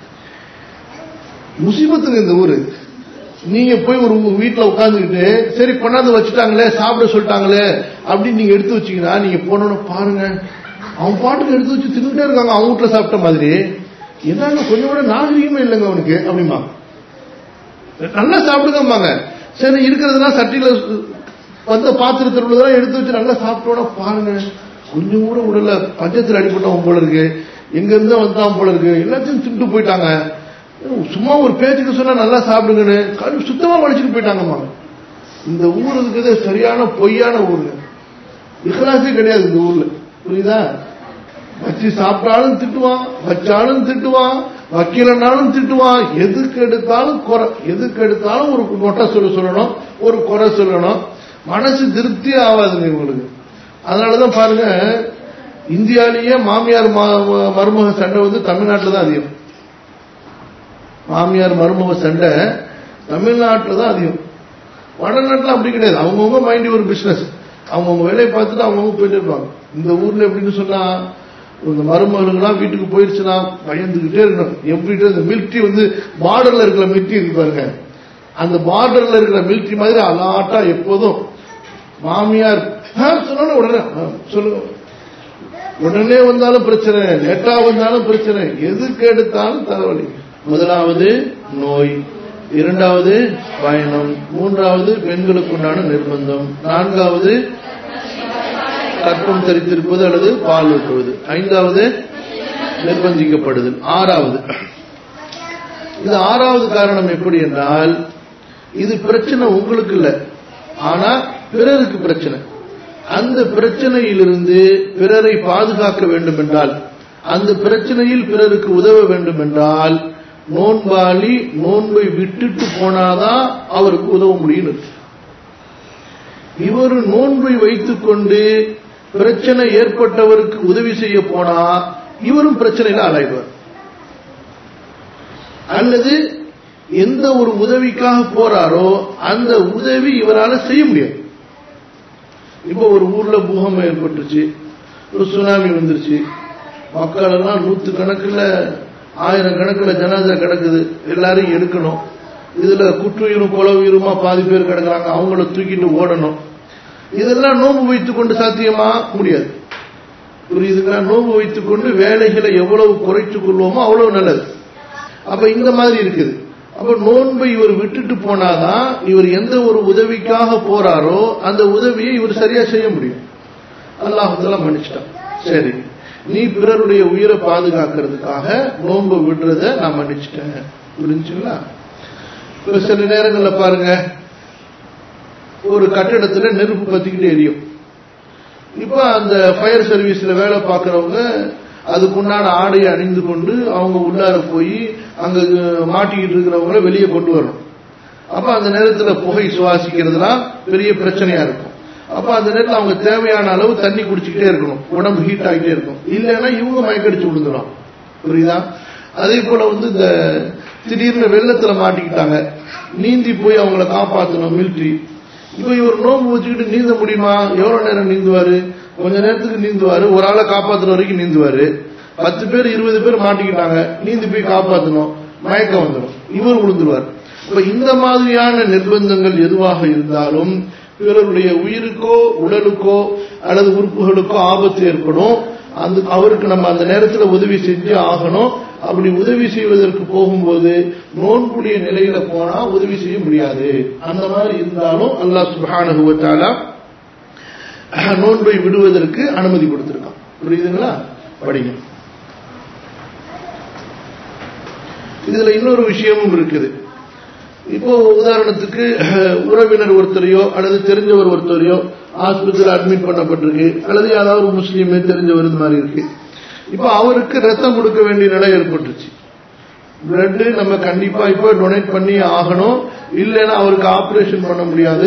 முசிபத்துங்க இந்த ஊரு நீங்க போய் ஒரு உங்க வீட்டுல உட்காந்துக்கிட்டு சரி கொண்டாந்து வச்சுட்டாங்களே சாப்பிட சொல்லிட்டாங்களே அப்படின்னு நீங்க எடுத்து வச்சீங்கன்னா நீங்க போனோன்னு பாருங்க அவன் பாட்டுக்கு எடுத்து வச்சு தின்னுட்டே இருக்காங்க அவங்க வீட்டுல சாப்பிட்ட மாதிரி என்னன்னு கொஞ்சம் கூட நாகரிகமே இல்லைங்க அவனுக்கு அப்படிமா நல்லா சாப்பிடுங்கம்பாங்க சரி இருக்கிறதெல்லாம் சட்டியில வந்த பாத்திரத்தில் உள்ளதெல்லாம் எடுத்து வச்சு நல்லா சாப்பிட்டோட பாருங்க கொஞ்சம் கூட உடல பஞ்சத்தில் அடிபட்டவன் போல இருக்கு எங்க இருந்தா வந்தான் போல இருக்கு எல்லாத்தையும் தின்ட்டு போயிட்டாங்க சும்மா ஒரு பேச்சுக்கு சொன்னா நல்லா சாப்பிடுங்கன்னு கழு சுத்தமா வலிச்சுட்டு போயிட்டாங்கம்மா இந்த ஊர் இருக்கிறது சரியான பொய்யான ஊருங்க இஹ்லாசே கிடையாது இந்த ஊர்ல புரியுதா வச்சு சாப்பிட்டாலும் திட்டுவான் வச்சாலும் திட்டுவான் வக்கீலனாலும் திட்டுவான் எதுக்கு எடுத்தாலும் குறை எதுக்கு எடுத்தாலும் ஒரு நொட்டை சொல்ல சொல்லணும் ஒரு குறை சொல்லணும் மனசு திருப்தி ஆகாதுங்க இவங்களுக்கு அதனாலதான் பாருங்க இந்தியாலேயே மாமியார் மா- மருமக சண்டை வந்து தமிழ்நாட்டில் தான் அதிகம் மாமியார் மருமக சண்டை தமிழ்நாட்டில் தான் அதிகம் வடநாட்டில் அப்படி கிடையாது அவங்கவுங்க மைண்ட் ஒரு பிசினஸ் அவங்கவுங்க வேலையை பார்த்துட்டு அவங்கவுங்க போயிட்டு இருப்பாங்க இந்த ஊர்ல எப்படின்னு சொன்னா இந்த மருமகளுங்களாம் வீட்டுக்கு போயிடுச்சுன்னா பயந்துகிட்டே இருக்கணும் எப்படி இந்த மிலிட்ரி வந்து பார்டர்ல இருக்கிற மிலிட்ரி இருக்கு பாருங்க அந்த பார்டர்ல இருக்கிற மிலிட்ரி மாதிரி அலாட்டா எப்போதும் மாமியார் "ஆ, சொன்னோன்னே உடனே "ஆ, சொல்லுங்க உடனே வந்தாலும் பிரச்சனை லேட்டா வந்தாலும் பிரச்சனை எதுக்கு எடுத்தாலும் தலைவலி முதலாவது நோய் இரண்டாவது பயணம் மூன்றாவது பெண்களுக்குண்டான நிர்பந்தம் நான்காவது கற்பம் தரித்திருப்பது அல்லது பால் ஊட்டுவது ஐந்தாவது நிர்பந்திக்கப்படுதல் ஆறாவது இது ஆறாவது காரணம் எப்படி என்றால் இது பிரச்சனை உங்களுக்கு இல்ல ஆனா பிறருக்கு பிரச்சனை அந்த பிரச்சனையிலிருந்து பிறரை பாதுகாக்க வேண்டும் என்றால் அந்த பிரச்சனையில் பிறருக்கு உதவ வேண்டும் என்றால் நோன்பாளி நோன்பை விட்டுட்டு போனாதான் அவருக்கு உதவ முடியும் இவர் நோன்பை வைத்துக் கொண்டு பிரச்சனை ஏற்பட்டவருக்கு உதவி செய்ய போனா இவரும் பிரச்சனையில ஆளாயிடுவார் அல்லது எந்த ஒரு உதவிக்காக போறாரோ அந்த உதவி இவரால செய்ய முடியாது இப்போ ஒரு ஊர்ல பூகம்பம் ஏற்பட்டுருச்சு ஒரு சுனாமி வந்துருச்சு மக்கள் எல்லாம் நூத்து கணக்குல ஆயிரம் கணக்குல ஜனாதா கிடக்குது எல்லாரையும் எடுக்கணும் இதுல குற்றுயிரும் கொலை உயிருமா பாதி பேர் கிடக்குறாங்க அவங்கள தூக்கிட்டு ஓடணும் இதெல்லாம் நோன்பு வைத்துக் கொண்டு சாத்தியமா முடியாது புரியுதுங்களா நோன்பு வைத்துக் கொண்டு வேலைகளை எவ்வளவு குறைத்துக் கொள்வோமோ அவ்வளவு நல்லது அப்ப இந்த மாதிரி இருக்குது அப்ப நோன்பை இவர் விட்டுட்டு போனாதான் இவர் எந்த ஒரு உதவிக்காக போறாரோ அந்த உதவியை இவர் சரியா செய்ய முடியும் அல்லாஹுல மன்னிச்சிட்டான் சரி நீ பிறருடைய உயிரை பாதுகாக்கிறதுக்காக நோன்பை விடுறத நான் மன்னிச்சிட்டேன் புரிஞ்சுங்களா இப்ப சில நேரங்கள்ல பாருங்க ஒரு கட்டடத்துல நெருப்பு பத்திக்கிட்டு எரியும் இப்ப அந்த ஃபயர் சர்வீஸ்ல வேலை பார்க்கறவங்க அதுக்குண்டான ஆடையை அணிந்து கொண்டு அவங்க உள்ளார போய் அங்க மாட்டிக்கிட்டு இருக்கிறவங்கள வெளியே கொண்டு வரணும் அப்ப அந்த நேரத்துல புகை சுவாசிக்கிறதுலாம் பெரிய பிரச்சனையா இருக்கும் அப்ப அந்த நேரத்துல அவங்க தேவையான அளவு தண்ணி குடிச்சுக்கிட்டே இருக்கணும் உடம்பு ஹீட் ஆகிட்டே இருக்கும் இல்லைன்னா இவங்க மயக்கடிச்சு விழுந்துடும் புரியுதா அதே போல வந்து இந்த திடீர்னு வெள்ளத்துல மாட்டிக்கிட்டாங்க நீந்தி போய் அவங்கள காப்பாற்றணும் மிலிட்ரி இப்ப இவர் நோம்பு வச்சுக்கிட்டு நீந்த முடியுமா எவ்வளவு நேரம் நீந்துவாரு கொஞ்ச நேரத்துக்கு நீந்துவாரு ஒரு ஆளை காப்பாத்துற வரைக்கும் நீந்துவாரு பத்து பேர் இருபது பேர் மாட்டிக்கிட்டாங்க நீந்தி போய் காப்பாத்தணும் மயக்கம் வந்துடும் இவர் விழுந்துருவார் இப்ப இந்த மாதிரியான நிர்பந்தங்கள் எதுவாக இருந்தாலும் பிறருடைய உயிருக்கோ உடலுக்கோ அல்லது உறுப்புகளுக்கோ ஆபத்து ஏற்படும் அந்த அவருக்கு நம்ம அந்த நேரத்தில் உதவி செஞ்சு ஆகணும் அப்படி உதவி செய்வதற்கு போகும்போது நோன்புடைய நிலையில போனா உதவி செய்ய முடியாது அந்த மாதிரி இருந்தாலும் அல்லாஹ் சுப்ஹானஹு வ தஆலா நோன்பை விடுவதற்கு அனுமதி கொடுத்திருக்கான் புரியுதுங்களா படிங்க இதுல இன்னொரு விஷயமும் இருக்குது இப்போ உதாரணத்துக்கு அஹ், உறவினர் ஒருத்தரையோ அல்லது தெரிஞ்சவர் ஒருத்தரையோ ஆஸ்பத்திரியில் அட்மிட் பண்ணப்பட்டிருக்கு அல்லது யாராவது ஒரு முஸ்லீமே தெரிஞ்சவர் இந்த மாதிரி இருக்கு இப்போ அவருக்கு ரத்தம் கொடுக்க வேண்டிய நிலை ஏற்பட்டுருச்சு பிளட் நம்ம கண்டிப்பா இப்போ டொனேட் பண்ணி ஆகணும் இல்லைன்னா அவருக்கு ஆபரேஷன் பண்ண முடியாது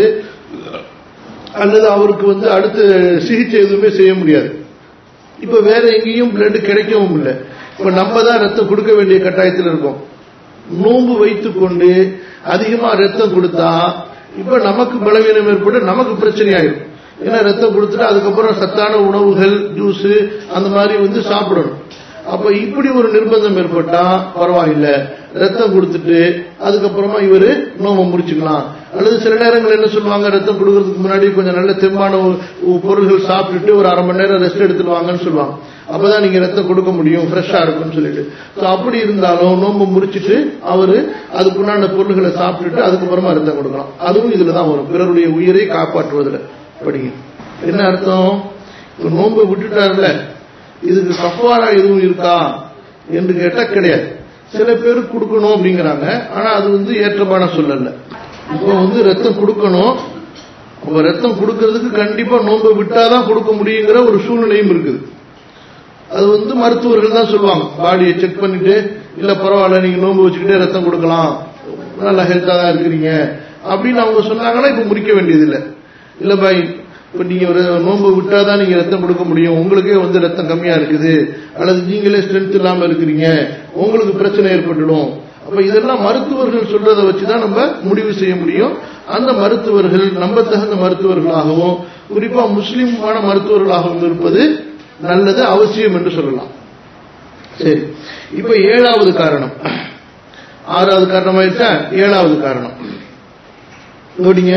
அல்லது அவருக்கு வந்து அடுத்த சிகிச்சை எதுவுமே செய்ய முடியாது இப்ப வேற எங்கேயும் பிளட் கிடைக்கவும் இல்லை இப்ப நம்ம தான் ரத்தம் கொடுக்க வேண்டிய கட்டாயத்தில் இருக்கோம் நோன்பு வைத்துக் கொண்டு அதிகமா ரத்தம் கொடுத்தா இப்ப நமக்கு பலவீனம் ஏற்பட்டு நமக்கு பிரச்சனை ஆயிடும் ஏன்னா ரத்தம் கொடுத்துட்டு அதுக்கப்புறம் சத்தான உணவுகள் ஜூஸ் அந்த மாதிரி வந்து சாப்பிடணும் அப்ப இப்படி ஒரு நிர்பந்தம் ஏற்பட்டா பரவாயில்ல ரத்தம் கொடுத்துட்டு அதுக்கப்புறமா இவரு நோம்பை முடிச்சுக்கலாம் அல்லது சில நேரங்கள் என்ன சொல்லுவாங்க ரத்தம் கொடுக்கறதுக்கு முன்னாடி கொஞ்சம் நல்ல தெம்பான ஒரு- ஒரு பொருள்கள் சாப்பிட்டுட்டு ஒரு அரை மணி நேரம் ரெஸ்ட் எடுத்துட்டு வாங்கன்னு சொல்லுவாங்க அப்பதான் நீங்க ரத்தம் கொடுக்க முடியும் ஃப்ரெஷ்ஷா இருக்கும்னு சொல்லிட்டு So அப்படி இருந்தாலும் நோம்பு முடிச்சிட்டு அவரு அதுக்குண்டான பொருள்களை சாப்பிட்டுட்டு அதுக்கப்புறமா ரத்தம் கொடுக்கலாம் அதுவும் இதுல தான் வரும் பிறருடைய உயிரை காப்பாற்றுவதில் படிங்க என்ன அர்த்தம் இப்ப நோன்பை விட்டுட்டாருல இதுக்கு கஃபாரா எதுவும் இருக்கா என்று கேட்டா கிடையாது சில பேருக்கு கொடுக்கணும் அப்படிங்கிறாங்க ஆனா அது வந்து ஏற்றமான சொல்லல இப்போ வந்து ரத்தம் கொடுக்கணும் அப்ப ரத்தம் கொடுக்கறதுக்கு கண்டிப்பா நோன்பை விட்டாதான் கொடுக்க முடியுங்கிற ஒரு சூழ்நிலையும் இருக்குது அது வந்து மருத்துவர்கள் தான் சொல்லுவாங்க பாடியை செக் பண்ணிட்டு இல்ல பரவாயில்ல நீங்க நோன்பு வச்சுக்கிட்டே ரத்தம் கொடுக்கலாம் நல்லா ஹெல்த்தா தான் இருக்கிறீங்க அப்படின்னு அவங்க சொன்னாங்கன்னா இப்ப முடிக்க வேண்டியதில்லை இல்ல பாய் இப்ப நீங்க ஒரு நோன்பு விட்டாதான் நீங்க ரத்தம் கொடுக்க முடியும் உங்களுக்கே வந்து ரத்தம் கம்மியா இருக்குது அல்லது நீங்களே ஸ்ட்ரென்த் இல்லாம இருக்கிறீங்க உங்களுக்கு பிரச்சனை ஏற்பட்டுடும் அப்ப இதெல்லாம் மருத்துவர்கள் சொல்றதை வச்சுதான் நம்ம முடிவு செய்ய முடியும் அந்த மருத்துவர்கள் நம்ப தகுந்த மருத்துவர்களாகவும் குறிப்பா முஸ்லிமான மருத்துவர்களாகவும் இருப்பது நல்லது அவசியம் என்று சொல்லலாம் சரி இப்ப ஏழாவது காரணம் ஆறாவது காரணம் ஆயிடுச்சா ஏழாவது காரணம் நோடிங்க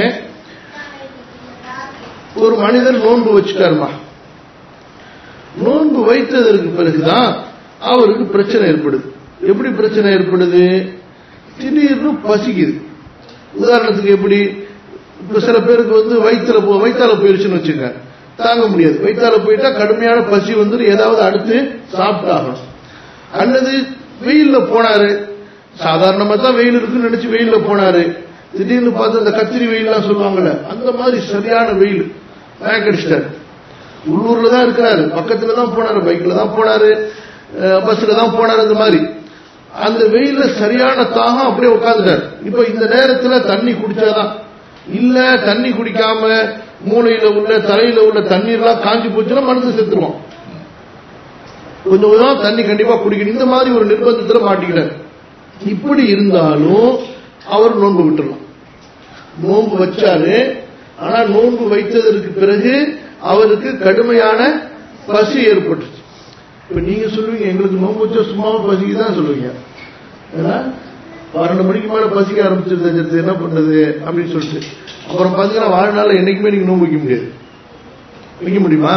ஒரு மனிதர் நோன்பு வச்சுட்டாருமா நோன்பு வைத்ததற்கு பிறகுதான் அவருக்கு பிரச்சனை ஏற்படுது எப்படி பிரச்சனை ஏற்படுது திடீர்னு பசிக்குது உதாரணத்துக்கு எப்படி இப்ப சில பேருக்கு வந்து வயிற்றுல போ வயிற்றால போயிருச்சுன்னு வச்சுங்க தாங்க முடியாது வயிற்றால போயிட்டா கடுமையான பசி வந்து ஏதாவது அடுத்து சாப்பிட்டாகணும் அல்லது வெயில்ல போனாரு சாதாரணமா தான் வெயில் இருக்குன்னு நினைச்சு வெயில்ல போனாரு திடீர்னு பார்த்து அந்த கத்திரி வெயில்லாம் சொல்லுவாங்கல்ல அந்த மாதிரி சரியான வெயில் மயக்கடிச்சிட்டாரு உள்ளூர்ல தான் இருக்கிறாரு பக்கத்துல தான் போனாரு பைக்ல தான் போனாரு அஹ் பஸ்ல தான் போனாரு அந்த மாதிரி அந்த வெயில்ல சரியான தாகம் அப்படியே உட்காந்துட்டாரு இப்ப இந்த நேரத்துல தண்ணி குடிச்சாதான் இல்ல தண்ணி குடிக்காம மூளையில உள்ள தலையில உள்ள தண்ணீர்லாம் காஞ்சி போச்சுன்னா மனசு செத்துருவோம் கொஞ்சம் கொஞ்சம் தண்ணி கண்டிப்பா குடிக்கணும் இந்த மாதிரி ஒரு நிர்பந்தத்துல மாட்டிக்கிறார் இப்படி இருந்தாலும் அவர் நோன்பு விட்டுறலாம் நோன்பு வச்சாரு ஆனா நோன்பு வைத்ததற்கு பிறகு அவருக்கு கடுமையான பசி ஏற்பட்டுச்சு இப்ப நீங்க சொல்லுவீங்க எங்களுக்கு நோன்பு வச்சா சும்மாவும் பசிக்கு தான் சொல்லுவீங்க ஏன்னா பன்னெண்டு மணிக்கு மேல பசிக்க ஆரம்பிச்சிருந்தது என்ன பண்றது அப்படின்னு சொல்லிட்டு அப்புறம் பாத்தீங்கன்னா வாழ்நாள் என்னைக்குமே நீங்க நோன்பு வைக்க முடியாது வைக்க முடியுமா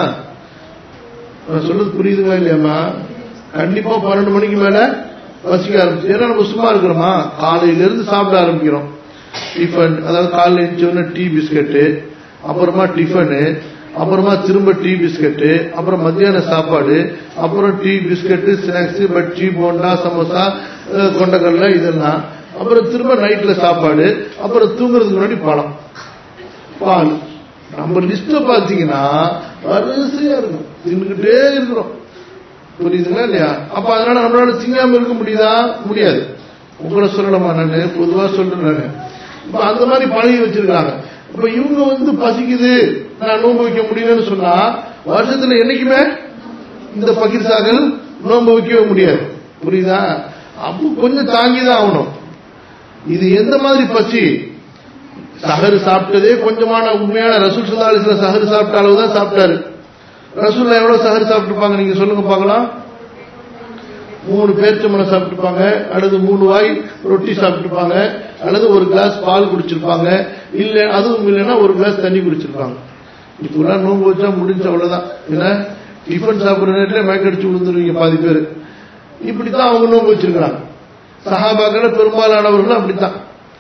நான் சொல்றது புரியுதுங்களா இல்லையாம்மா கண்டிப்பா பன்னெண்டு மணிக்கு மேல பசிக்க ஆரம்பிச்சு ஏன்னா நம்ம சும்மா இருக்கிறோமா காலையில இருந்து சாப்பிட ஆரம்பிக்கிறோம் டிஃபன் அதாவது காலையில எழுந்தோடனே டீ பிஸ்கட்டு அப்புறமா டிஃபனு அப்புறமா திரும்ப டீ பிஸ்கட்டு அப்புறம் மத்தியான சாப்பாடு அப்புறம் tea biscuit snacks bajji bonda samosa அஹ், கொண்டக்கடலை இதெல்லாம் அப்புறம் திரும்ப நைட்ல சாப்பாடு அப்புறம் தூங்குறதுக்கு முன்னாடி பழம் பால் நம்ம லிஸ்ட பாத்தீங்கன்னா வரிசையா இருக்கும் தின்னுகிட்டே இருக்கிறோம் புரியுதுங்களா இல்லையா அப்ப அதனால நம்மளால திங்காம இருக்க முடியுதா முடியாது உங்களை சொல்லலாமா நானு பொதுவா சொல்றேன் நானு இப்ப அந்த மாதிரி பழகி வச்சிருக்காங்க இப்ப இவங்க வந்து பசிக்குது நான் நோன்பு வைக்க முடியலன்னு சொன்னா வருஷத்துல என்னைக்குமே இந்த பகீர் சாகல் நோன்பு வைக்கவே முடியாது புரியுதா அப்போ கொஞ்சம் தாங்கிதான் ஆகணும் இது எந்த மாதிரி பசி சஹரு சாப்பிட்டதே கொஞ்சமான உண்மையான ரசூல் சுல்லாலிஸ்ல சஹரு சாப்பிட்ட அளவு தான் சாப்பிட்டாரு ரசூல்லா எவ்வளவு சஹர் சாப்பிட்டுருப்பாங்க நீங்க சொல்லுங்க பார்க்கலாம் மூணு பேர்ச்சம்பளம் சாப்பிட்டுருப்பாங்க அல்லது மூணு வாய் ரொட்டி சாப்பிட்டுருப்பாங்க அல்லது ஒரு கிளாஸ் பால் குடிச்சிருப்பாங்க இல்ல அதுவும் இல்லைன்னா ஒரு கிளாஸ் தண்ணி குடிச்சிருப்பாங்க இப்பெல்லாம் நோன்பு வச்சா முடிஞ்ச அவ்வளவுதான் ஏன்னா டிஃபன் சாப்பிடுற நேரத்துல மயக்கடிச்சு விழுந்துருவீங்க பாதி பேர் இப்படித்தான் அவங்க நோன்பு வச்சிருக்கிறாங்க சஹாபாக்கள் பெரும்பாலானவர்களும் அப்படித்தான்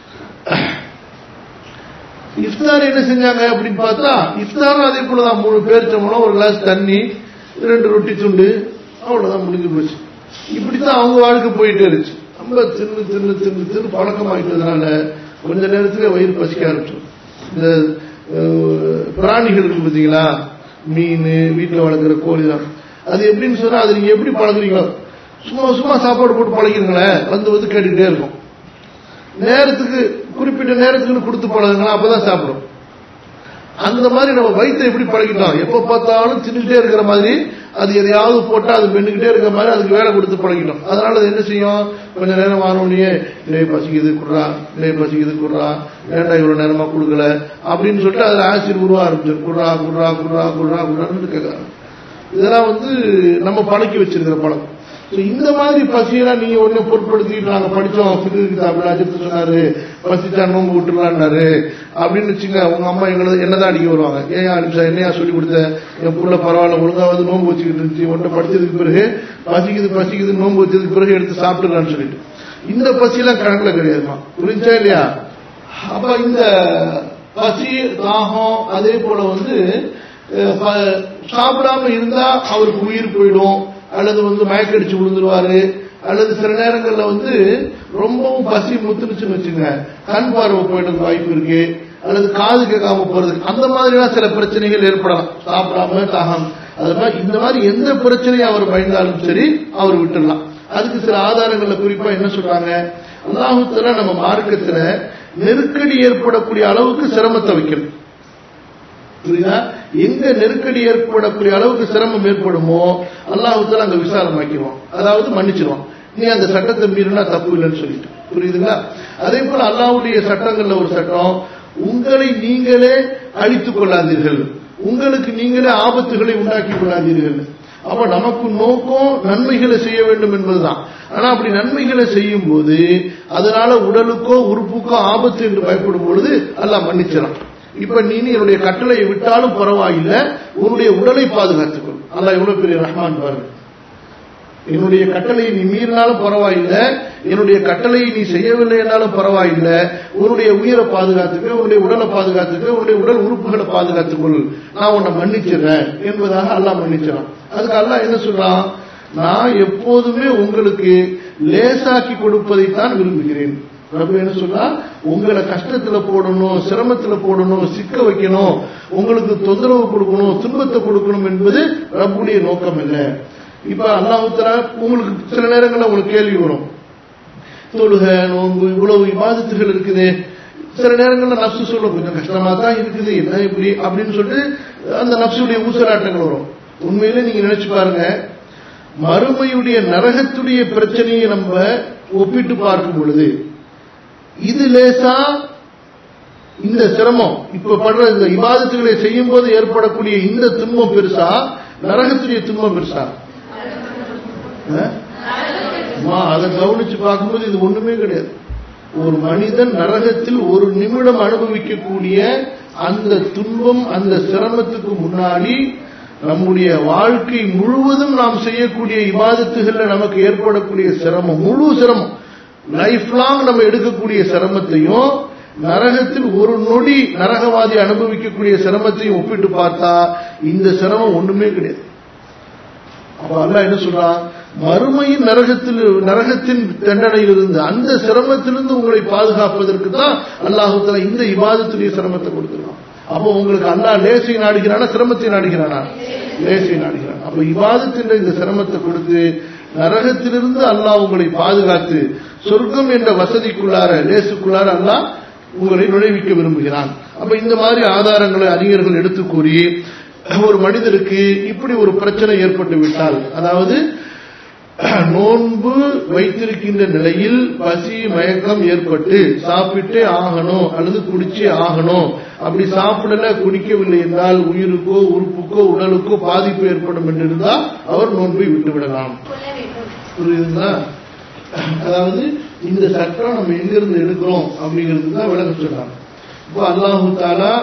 இஃப்தார் என்ன செஞ்சாங்க அப்படின்னு பார்த்தா இஃப்தாரும் அதே போலதான் மூணு பேர் சம்பளம் ஒரு கிளாஸ் தண்ணி ரெண்டு ரொட்டி துண்டு அவ்வளவுதான் முடிஞ்சு போச்சு இப்படித்தான் அவங்க வாழ்க்கை போயிட்டே இருந்துச்சு ரொம்ப தின்னு தின்னு தின்னு தின்னு பழக்கமாயிட்டதுனால கொஞ்ச நேரத்துல வயிறு பசிக்க ஆரம்பிச்சோம் இந்த அஹ், பிராணிகள் இருக்கு பார்த்தீங்களா மீன் வீட்டில் வளர்க்குற கோழி தான் அது எப்படின்னு சொன்னா அது நீங்க எப்படி பழகுறீங்களோ சும்மா சும்மா சாப்பாடு போட்டு பழகிறீங்களேன் வந்து வந்து கேட்டுக்கிட்டே இருக்கும் நேரத்துக்கு குறிப்பிட்ட நேரத்துக்கு கொடுத்து பழகுங்களா அப்பதான் சாப்பிடும் அந்த மாதிரி நம்ம வயிற்றை எப்படி பழகிட்டோம் எப்ப பார்த்தாலும் தின்னுட்டே இருக்கிற மாதிரி அது எதையாவது போட்டா அது மென்னுக்கிட்டே இருக்கிற மாதிரி அதுக்கு வேலை கொடுத்து பழகிட்டோம் அதனால அது என்ன செய்யும் கொஞ்ச நேரம் வானோடனே இல்லை பசிக்குது குடுறா இல்லை பசிக்குது குடுறா ஏன்டா இவ்வளவு நேரமா கொடுக்கல அப்படின்னு சொல்லிட்டு அதுல ஆசிட் உருவா ஆரம்பிச்சிடும் குடுறா குடுறா குடுறா குடுறா குடுறான்னு கேட்கறாங்க இதெல்லாம் வந்து நம்ம பழக்கி வச்சிருக்கிற பழக்கம் So, இந்த மாதிரி பசியெல்லாம் நீங்க ஒண்ணு பொருட்படுத்திட்டு நாங்க படிச்சோம் பிரிவுக்கு தமிழ் அஜித் சொன்னாரு பசிச்சா நோம்பு விட்டுலான்னாரு அப்படின்னு வச்சுங்க உங்க அம்மா எங்களை என்னதான் அடிக்க வருவாங்க ஏன் அலிசா என்னையா சொல்லி கொடுத்த என் புள்ள பரவாயில்ல ஒழுங்கா வந்து நோம்பு வச்சுக்கிட்டு இருந்துச்சு உன்ட்ட படிச்சதுக்கு பிறகு பசிக்குது பசிக்குது நோம்பு வச்சதுக்கு பிறகு எடுத்து சாப்பிட்டுக்கலாம்னு சொல்லிட்டு இந்த பசியெல்லாம் கணக்குல கிடையாதுமா புரிஞ்சா இல்லையா அப்ப இந்த பசி தாகம் அதே போல வந்து அஹ், ப- சாப்பிடாம இருந்தா அவருக்கு உயிர் போயிடும் அல்லது வந்து மயக்கடிச்சு விழுந்துருவாரு அல்லது சில நேரங்கள்ல வந்து ரொம்பவும் பசி முத்துனுச்சுன்னு வச்சுங்க கண் பார்வை போயிட்டு வாய்ப்பு இருக்கு அல்லது காது கேட்காம போறது அந்த மாதிரிலாம் சில பிரச்சனைகள் ஏற்படலாம் சாப்பிடாம தாகம் அது மாதிரி இந்த மாதிரி எந்த பிரச்சனையும் அவர் பயந்தாலும் சரி அவர் விட்டுடலாம் அதுக்கு சில ஆதாரங்கள்ல குறிப்பா என்ன சொல்றாங்க அல்லாஹுத்தல நம்ம மார்க்கத்துல நெருக்கடி ஏற்படக்கூடிய அளவுக்கு சிரமத்தை வைக்கணும் புரியுதா எங்க நெருக்கடி ஏற்படக்கூடிய அளவுக்கு சிரமம் ஏற்படுமோ அல்லாஹுத்தால அங்க விசாலமாக்கிடுவான் அதாவது மன்னிச்சிருவான் நீ அந்த சட்டத்தை மீறினா தப்பு இல்லைன்னு சொல்லிட்டு புரியுதுங்களா அதே போல அல்லாஹ்வுடைய சட்டங்கள்ல ஒரு சட்டம் உங்களை நீங்களே அழித்துக் கொள்ளாதீர்கள் உங்களுக்கு நீங்களே ஆபத்துகளை உண்டாக்கி கொள்ளாதீர்கள் அப்ப நமக்கு நோக்கம் நன்மைகளை செய்ய வேண்டும் என்பதுதான் ஆனா அப்படி நன்மைகளை செய்யும் போது அதனால உடலுக்கோ உறுப்புக்கோ ஆபத்து என்று பயப்படும் பொழுது அல்லாஹ் மன்னிச்சிடறான் இப்ப நீ என்னுடைய கட்டளையை விட்டாலும் பரவாயில்லை உன்னுடைய உடலை பாதுகாத்துக்கொள் அல்லாஹ் எவ்வளவு பெரிய ரஹ்மான் பாருங்க என்னுடைய கட்டளையை நீ மீறினாலும் பரவாயில்லை என்னுடைய கட்டளையை நீ செய்யவில்லை என்றாலும் பரவாயில்லை உன்னுடைய உயிரை பாதுகாத்துக்க உன்னுடைய உடலை பாதுகாத்துக்க உன்னுடைய உடல் உறுப்புகளை பாதுகாத்துக்கொள் நான் உன்னை மன்னிச்சிடுறேன் என்பதாக அல்லாஹ் மன்னிச்சிடான் அதுக்கு அல்லாஹ் என்ன சொல்றான் நான் எப்போதுமே உங்களுக்கு லேசாக்கி கொடுப்பதைத்தான் விரும்புகிறேன் ரப்பு என்ன சொல்றா உங்களை கஷ்டத்துல போடணும் சிரமத்துல போடணும் சிக்க வைக்கணும் உங்களுக்கு தொந்தரவு கொடுக்கணும் துன்பத்தை கொடுக்கணும் என்பது ரப்புடைய நோக்கம் இல்லை இப்ப அல்லாஹுத்தரா உங்களுக்கு சில நேரங்கள்ல உங்களுக்கு கேள்வி வரும் தொழுக நோன்பு இவ்வளவு விவாதத்துகள் இருக்குது சில நேரங்கள்ல நப்சு சொல்ல கொஞ்சம் கஷ்டமா தான் இருக்குது என்ன இப்படி அப்படின்னு சொல்லிட்டு அந்த நப்சுடைய ஊசலாட்டங்கள் வரும் உண்மையிலே நீங்க நினைச்சு பாருங்க மறுமையுடைய நரகத்துடைய பிரச்சனையை நம்ம ஒப்பிட்டு பார்க்கும் பொழுது இது லேசா இந்த சிரமம் இப்ப படுற இந்த இபாதத்துகளை செய்யும் போது ஏற்படக்கூடிய இந்த துன்பம் பெருசா நரகத்துடைய துன்பம் பெருசா அஹ்? அம்மா, அதை கவனிச்சு பார்க்கும்போது இது ஒண்ணுமே கிடையாது ஒரு மனிதன் நரகத்தில் ஒரு நிமிடம் அனுபவிக்கக்கூடிய அந்த துன்பம் அந்த சிரமத்துக்கு முன்னாடி நம்முடைய வாழ்க்கை முழுவதும் நாம் செய்யக்கூடிய இபாதத்துகள்ல நமக்கு ஏற்படக்கூடிய சிரமம் முழு சிரமம் லைஃப் லாங் நம்ம எடுக்கக்கூடிய சிரமத்தையும் நரகத்தில் ஒரு நொடி நரகவாதி அனுபவிக்கக்கூடிய சிரமத்தையும் ஒப்பிட்டு பார்த்தா இந்த சிரமம் ஒண்ணுமே கிடையாது அப்ப அல்லாஹ் என்ன சொல்றான் மறுமையின் நரகத்தில் நரகத்தின் தண்டனையிலிருந்து அந்த சிரமத்திலிருந்து உங்களை பாதுகாப்பதற்கு தான் அல்லாஹுத்தலா இந்த இபாதத்துடைய சிரமத்தை கொடுத்துருக்கான் அப்போ உங்களுக்கு அல்லாஹ் லேசை நாடுகிறானா சிரமத்தை நாடுகிறானா லேசை நாடுகிறான் அப்ப இபாதத்தின் இந்த சிரமத்தை கொடுத்து நரகத்திலிருந்து அல்லாஹ் உங்களை பாதுகாத்து சொர்க்கம் என்ற வசதிக்குள்ளார லேசுக்குள்ளார அல்லாஹ் உங்களை நுழைவிக்க விரும்புகிறான் அப்ப இந்த மாதிரி ஆதாரங்களை அறிஞர்கள் எடுத்து கூறி ஒரு மனிதருக்கு இப்படி ஒரு பிரச்சனை ஏற்பட்டு விட்டால் அதாவது நோன்பு வைத்திருக்கின்ற நிலையில் பசி மயக்கம் ஏற்பட்டு சாப்பிட்டே ஆகணும் அல்லது குடிச்சே ஆகணும் அப்படி சாப்பிடல குடிக்கவில்லை என்றால் உயிருக்கோ உறுப்புக்கோ உடலுக்கோ பாதிப்பு ஏற்படும் என்று இருந்தால் அவர் நோன்பை விட்டுவிடலாம் கொள்ள வேண்டும் புரியுதுங்களா அதாவது இந்த சட்டம் நம்ம எங்கிருந்து எடுக்கிறோம் அப்படிங்கிறது தான் விளக்க சொல்றாங்க இப்போ அல்லாஹு தாலா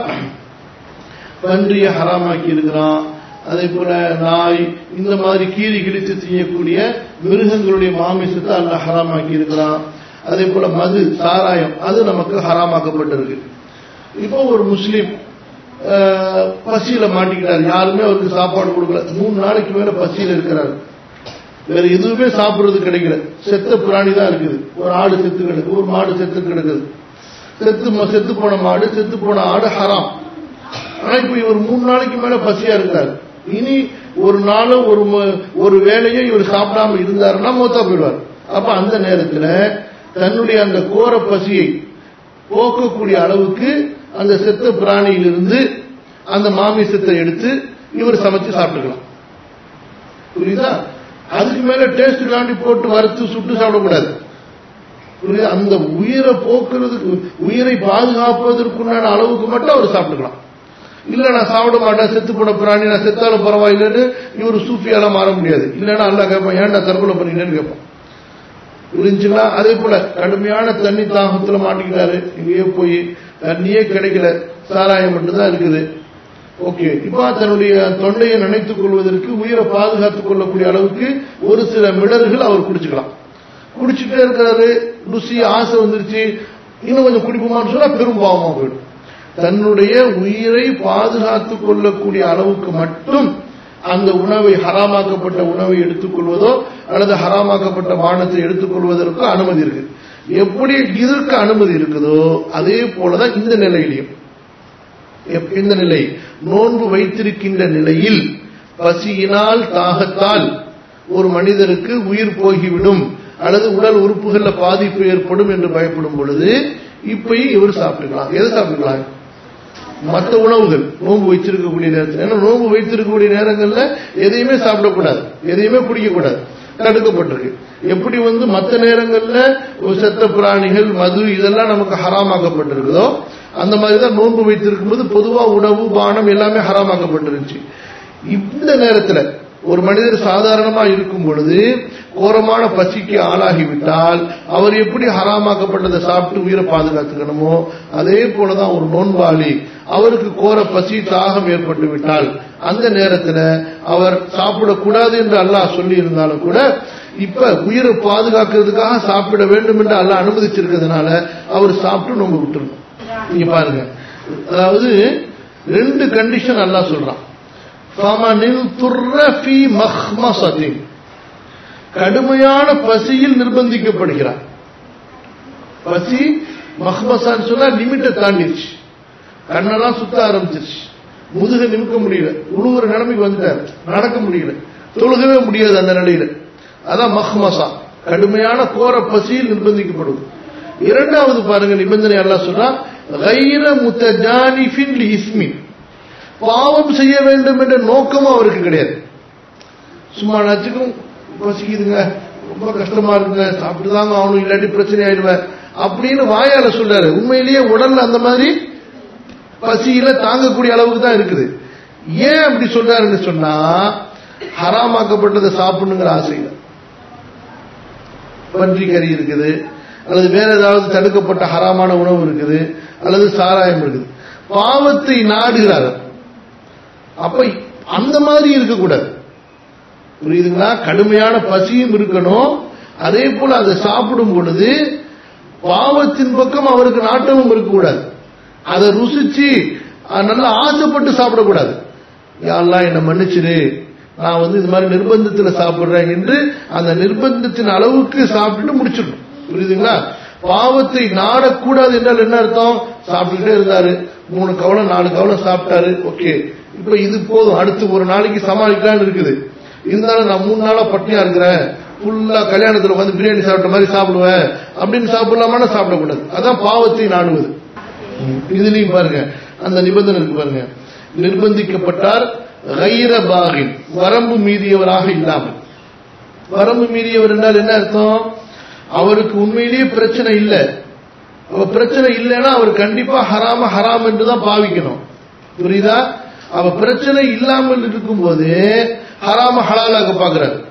பன்றியை ஹராமாக்கி இருக்கிறான் அதே போல நாய் இந்த மாதிரி கீறி கிழித்து செய்யக்கூடிய மிருகங்களுடைய மாமிசத்தை அல்லாஹ் ஹராமாக்கி இருக்கிறான் அதே போல மது சாராயம் அது நமக்கு ஹராமாக்கப்பட்டிருக்கு இப்போ ஒரு முஸ்லீம் அஹ், பசியில மாட்டிக்கிறார் யாருமே அவருக்கு சாப்பாடு கொடுக்கல மூணு நாளைக்கு மேல பசியில இருக்கிறார் வேற எதுவுமே சாப்பிடுறது கிடைக்கல செத்த பிராணி தான் இருக்குது ஒரு ஆடு செத்து கிடக்கு ஒரு மாடு செத்து கிடக்குது செத்து ம- செத்து போன மாடு செத்து போன ஆடு ஹராம் ஆனா இப்ப இவர் மூணு நாளைக்கு மேல பசியா இருக்காரு இனி ஒரு நாளும் ஒரு ம- ஒரு வேலையை இவர் சாப்பிடாம இருந்தாருன்னா மூத்தா போயிடுவார் அப்ப அந்த நேரத்துல தன்னுடைய அந்த கோர பசியை போக்கக்கூடிய அளவுக்கு அந்த செத்த பிராணியிலிருந்து அந்த மாமிசத்தை எடுத்து இவர் சமைச்சு சாப்பிட்டுக்கலாம் புரியுதா அதுக்கு மேல டேஸ்ட் காண்டி போட்டு வறுத்து சுட்டு சாப்பிடக்கூடாது புரியுதா அந்த உயிரை போக்குறதுக்கு உயிரை பாதுகாப்பதற்குண்டான அளவுக்கு மட்டும் அவர் சாப்பிட்டுக்கலாம் இல்ல நான் சாப்பிட மாட்டேன் செத்து போன பிராணி நான் செத்தாலும் பரவாயில்லைன்னு இவர் சூஃபியால மாற முடியாது இல்லைன்னா அல்ல கேட்பான் ஏன்டா தற்கொலை பண்ணிட்டேன்னு கேட்பான் புரிஞ்சுங்களா அதே போல கடுமையான தண்ணி தாகத்துல மாட்டிக்கிட்டாரு எங்கேயோ போய் தண்ணியே கிடைக்கல சாராயம் மட்டும்தான் இருக்குது ஓகே இப்ப தன்னுடைய தொண்டையை நினைத்துக் கொள்வதற்கு உயிரை பாதுகாத்துக் கொள்ளக்கூடிய அளவுக்கு ஒரு சில மிடர்கள் அவர் குடிச்சுக்கலாம் குடிச்சுட்டே இருக்கிறாரு ருசி ஆசை வந்துருச்சு இன்னும் கொஞ்சம் குடிப்போமான்னு சொன்னா பெரும் பாவமா போயிடும் தன்னுடைய உயிரை பாதுகாத்துக் கொள்ளக்கூடிய அளவுக்கு மட்டும் அந்த உணவை ஹராமாக்கப்பட்ட உணவை எடுத்துக்கொள்வதோ அல்லது ஹராமாக்கப்பட்ட பானத்தை எடுத்துக்கொள்வதற்கோ அனுமதி இருக்கு எப்படி இதற்கு அனுமதி இருக்குதோ அதே போலதான் இந்த நிலையிலையும் எப்- இந்த நிலை நோன்பு வைத்திருக்கின்ற நிலையில் பசியினால் தாகத்தால் ஒரு மனிதருக்கு உயிர் போகிவிடும் அல்லது உடல் உறுப்புகள்ல பாதிப்பு ஏற்படும் என்று பயப்படும் பொழுது இப்பயும் இவர் சாப்பிட்டுக்கலாம் எதை சாப்பிட்டுக்கலாம் மற்ற உணவுகள் நோன்பு வச்சிருக்கக்கூடிய நேரத்தில் ஏன்னா நோன்பு வைத்திருக்கக்கூடிய நேரங்கள்ல எதையுமே சாப்பிடக்கூடாது எதையுமே குடிக்கக்கூடாது தடுக்கப்பட்டிருக்கு எப்படி வந்து மற்ற நேரங்கள்ல ஒரு செத்த பிராணிகள் மது இதெல்லாம் நமக்கு ஹராமாக்கப்பட்டிருக்குதோ அந்த மாதிரி தான் நோன்பு வைத்திருக்கும் போது பொதுவா உணவு பானம் எல்லாமே ஹராமாக்கப்பட்டிருந்துச்சு இந்த நேரத்துல ஒரு மனிதர் சாதாரணமா இருக்கும் பொழுது கோரமான பசிக்கு ஆளாகிவிட்டால் அவர் எப்படி ஹராமாக்கப்பட்டதை சாப்பிட்டு உயிரை பாதுகாத்துக்கணுமோ அதே போலதான் ஒரு நோன்பாளி அவருக்கு கோர பசி தாகம் ஏற்பட்டு விட்டால் அந்த நேரத்துல அவர் சாப்பிடக்கூடாது என்று அல்லாஹ் சொல்லி இருந்தாலும் கூட இப்ப உயிரை பாதுகாக்கிறதுக்காக சாப்பிட வேண்டும் என்று அல்லாஹ் அனுமதிச்சிருக்கிறதுனால அவர் சாப்பிட்டு நோம்பு விட்டுருணும் நீங்க பாருங்க அதாவது ரெண்டு கண்டிஷன் அல்லாஹ் சொல்றான் ஃபமனில் துர்ர ஃபீ மஹ்மஸத்தின் கடுமையான பசியில் நிர்பந்திக்கப்படுகிறார் பசி மஹ்மசான்னு சொன்னா லிமிட்டை தாண்டிடுச்சு கண்ணெல்லாம் சுத்த ஆரம்பிச்சிருச்சு முதுக நிமிக்க முடியல உழுவுற நிலைமைக்கு வந்துட்டார் நடக்க முடியல தொழுகவே முடியாது அந்த நிலையில அதான் மஹ்மசா கடுமையான கோர பசியில் நிர்பந்திக்கப்படுவது இரண்டாவது பாருங்க நிபந்தனை எல்லாம் சொல்றா கைர முத்தஜானிஃபின் லி இஸ்மி பாவம் செய்ய வேண்டும் என்ற நோக்கமும் அவருக்கு கிடையாது சும்மா நச்சுக்கும் பசிக்குதுங்க ரொம்ப கஷ்டமா இருக்குங்க சாப்பிட்டுதாங்க ஆகணும் இல்லாட்டி பிரச்சனை ஆயிடுவேன் அப்படின்னு வாயால சொல்றாரு உண்மையிலேயே உடல்ல அந்த மாதிரி பசியில தாங்கக்கூடிய அளவுக்கு தான் இருக்குது ஏன் அப்படி சொல்றாருன்னு சொன்னா ஹராமாக்கப்பட்டதை சாப்பிடணுங்கிற ஆசையில பன்றி கறி இருக்குது அல்லது வேற ஏதாவது தடுக்கப்பட்ட ஹராமான உணவு இருக்குது அல்லது சாராயம் இருக்குது பாவத்தை நாடுகிறார் அப்ப அந்த மாதிரி இருக்கக்கூடாது புரியுதுங்களா கடுமையான பசியும் இருக்கணும் அதே போல அதை சாப்பிடும் பொழுது பாவத்தின் பக்கம் அவருக்கு நாட்டமும் இருக்கக்கூடாது அதை ருசிச்சு அஹ், நல்லா ஆசைப்பட்டு சாப்பிடக்கூடாது யாரெல்லாம் என்னை மன்னிச்சிரு நான் வந்து இது மாதிரி நிர்பந்தத்தில் சாப்பிடுறேன் என்று அந்த நிர்பந்தத்தின் அளவுக்கு சாப்பிட்டு முடிச்சிடணும் புரியுதுங்களா பாவத்தை நாடக்கூடாது என்றால் என்ன அர்த்தம் சாப்பிட்டுட்டே இருந்தாரு மூணு கவலம் நாலு கவலம் சாப்பிட்டாரு ஓகே இப்ப இது போதும் அடுத்து ஒரு நாளைக்கு சமாளிக்கலாம்னு இருக்குது இருந்தாலும் நான் மூணு நாளா பட்டினியா இருக்கிறேன் ஃபுல்லா கல்யாணத்துல வந்து பிரியாணி சாப்பிட்ட மாதிரி சாப்பிடுவேன் அப்படின்னு சாப்பிடலாமான்னு சாப்பிடக்கூடாது அதான் பாவத்தை நாடுவது இதுலயும் பாருங்க அந்த நிபந்தனை இருக்கு பாருங்க நிர்பந்திக்கப்பட்டார் கைர பாகின் வரம்பு மீறியவராக இல்லாமல் வரம்பு மீறியவர் என்றால் என்ன அர்த்தம் அவருக்கு உண்மையிலேயே பிரச்சனை இல்லை அவ பிரச்சனை இல்லைன்னா அவர் கண்டிப்பா ஹராம ஹராம் என்று தான் பாவிக்கணும் புரியுதா அவ பிரச்சனை இல்லாமல் இருக்கும்போது ஹராம ஹலாலாக்க பாக்குறாரு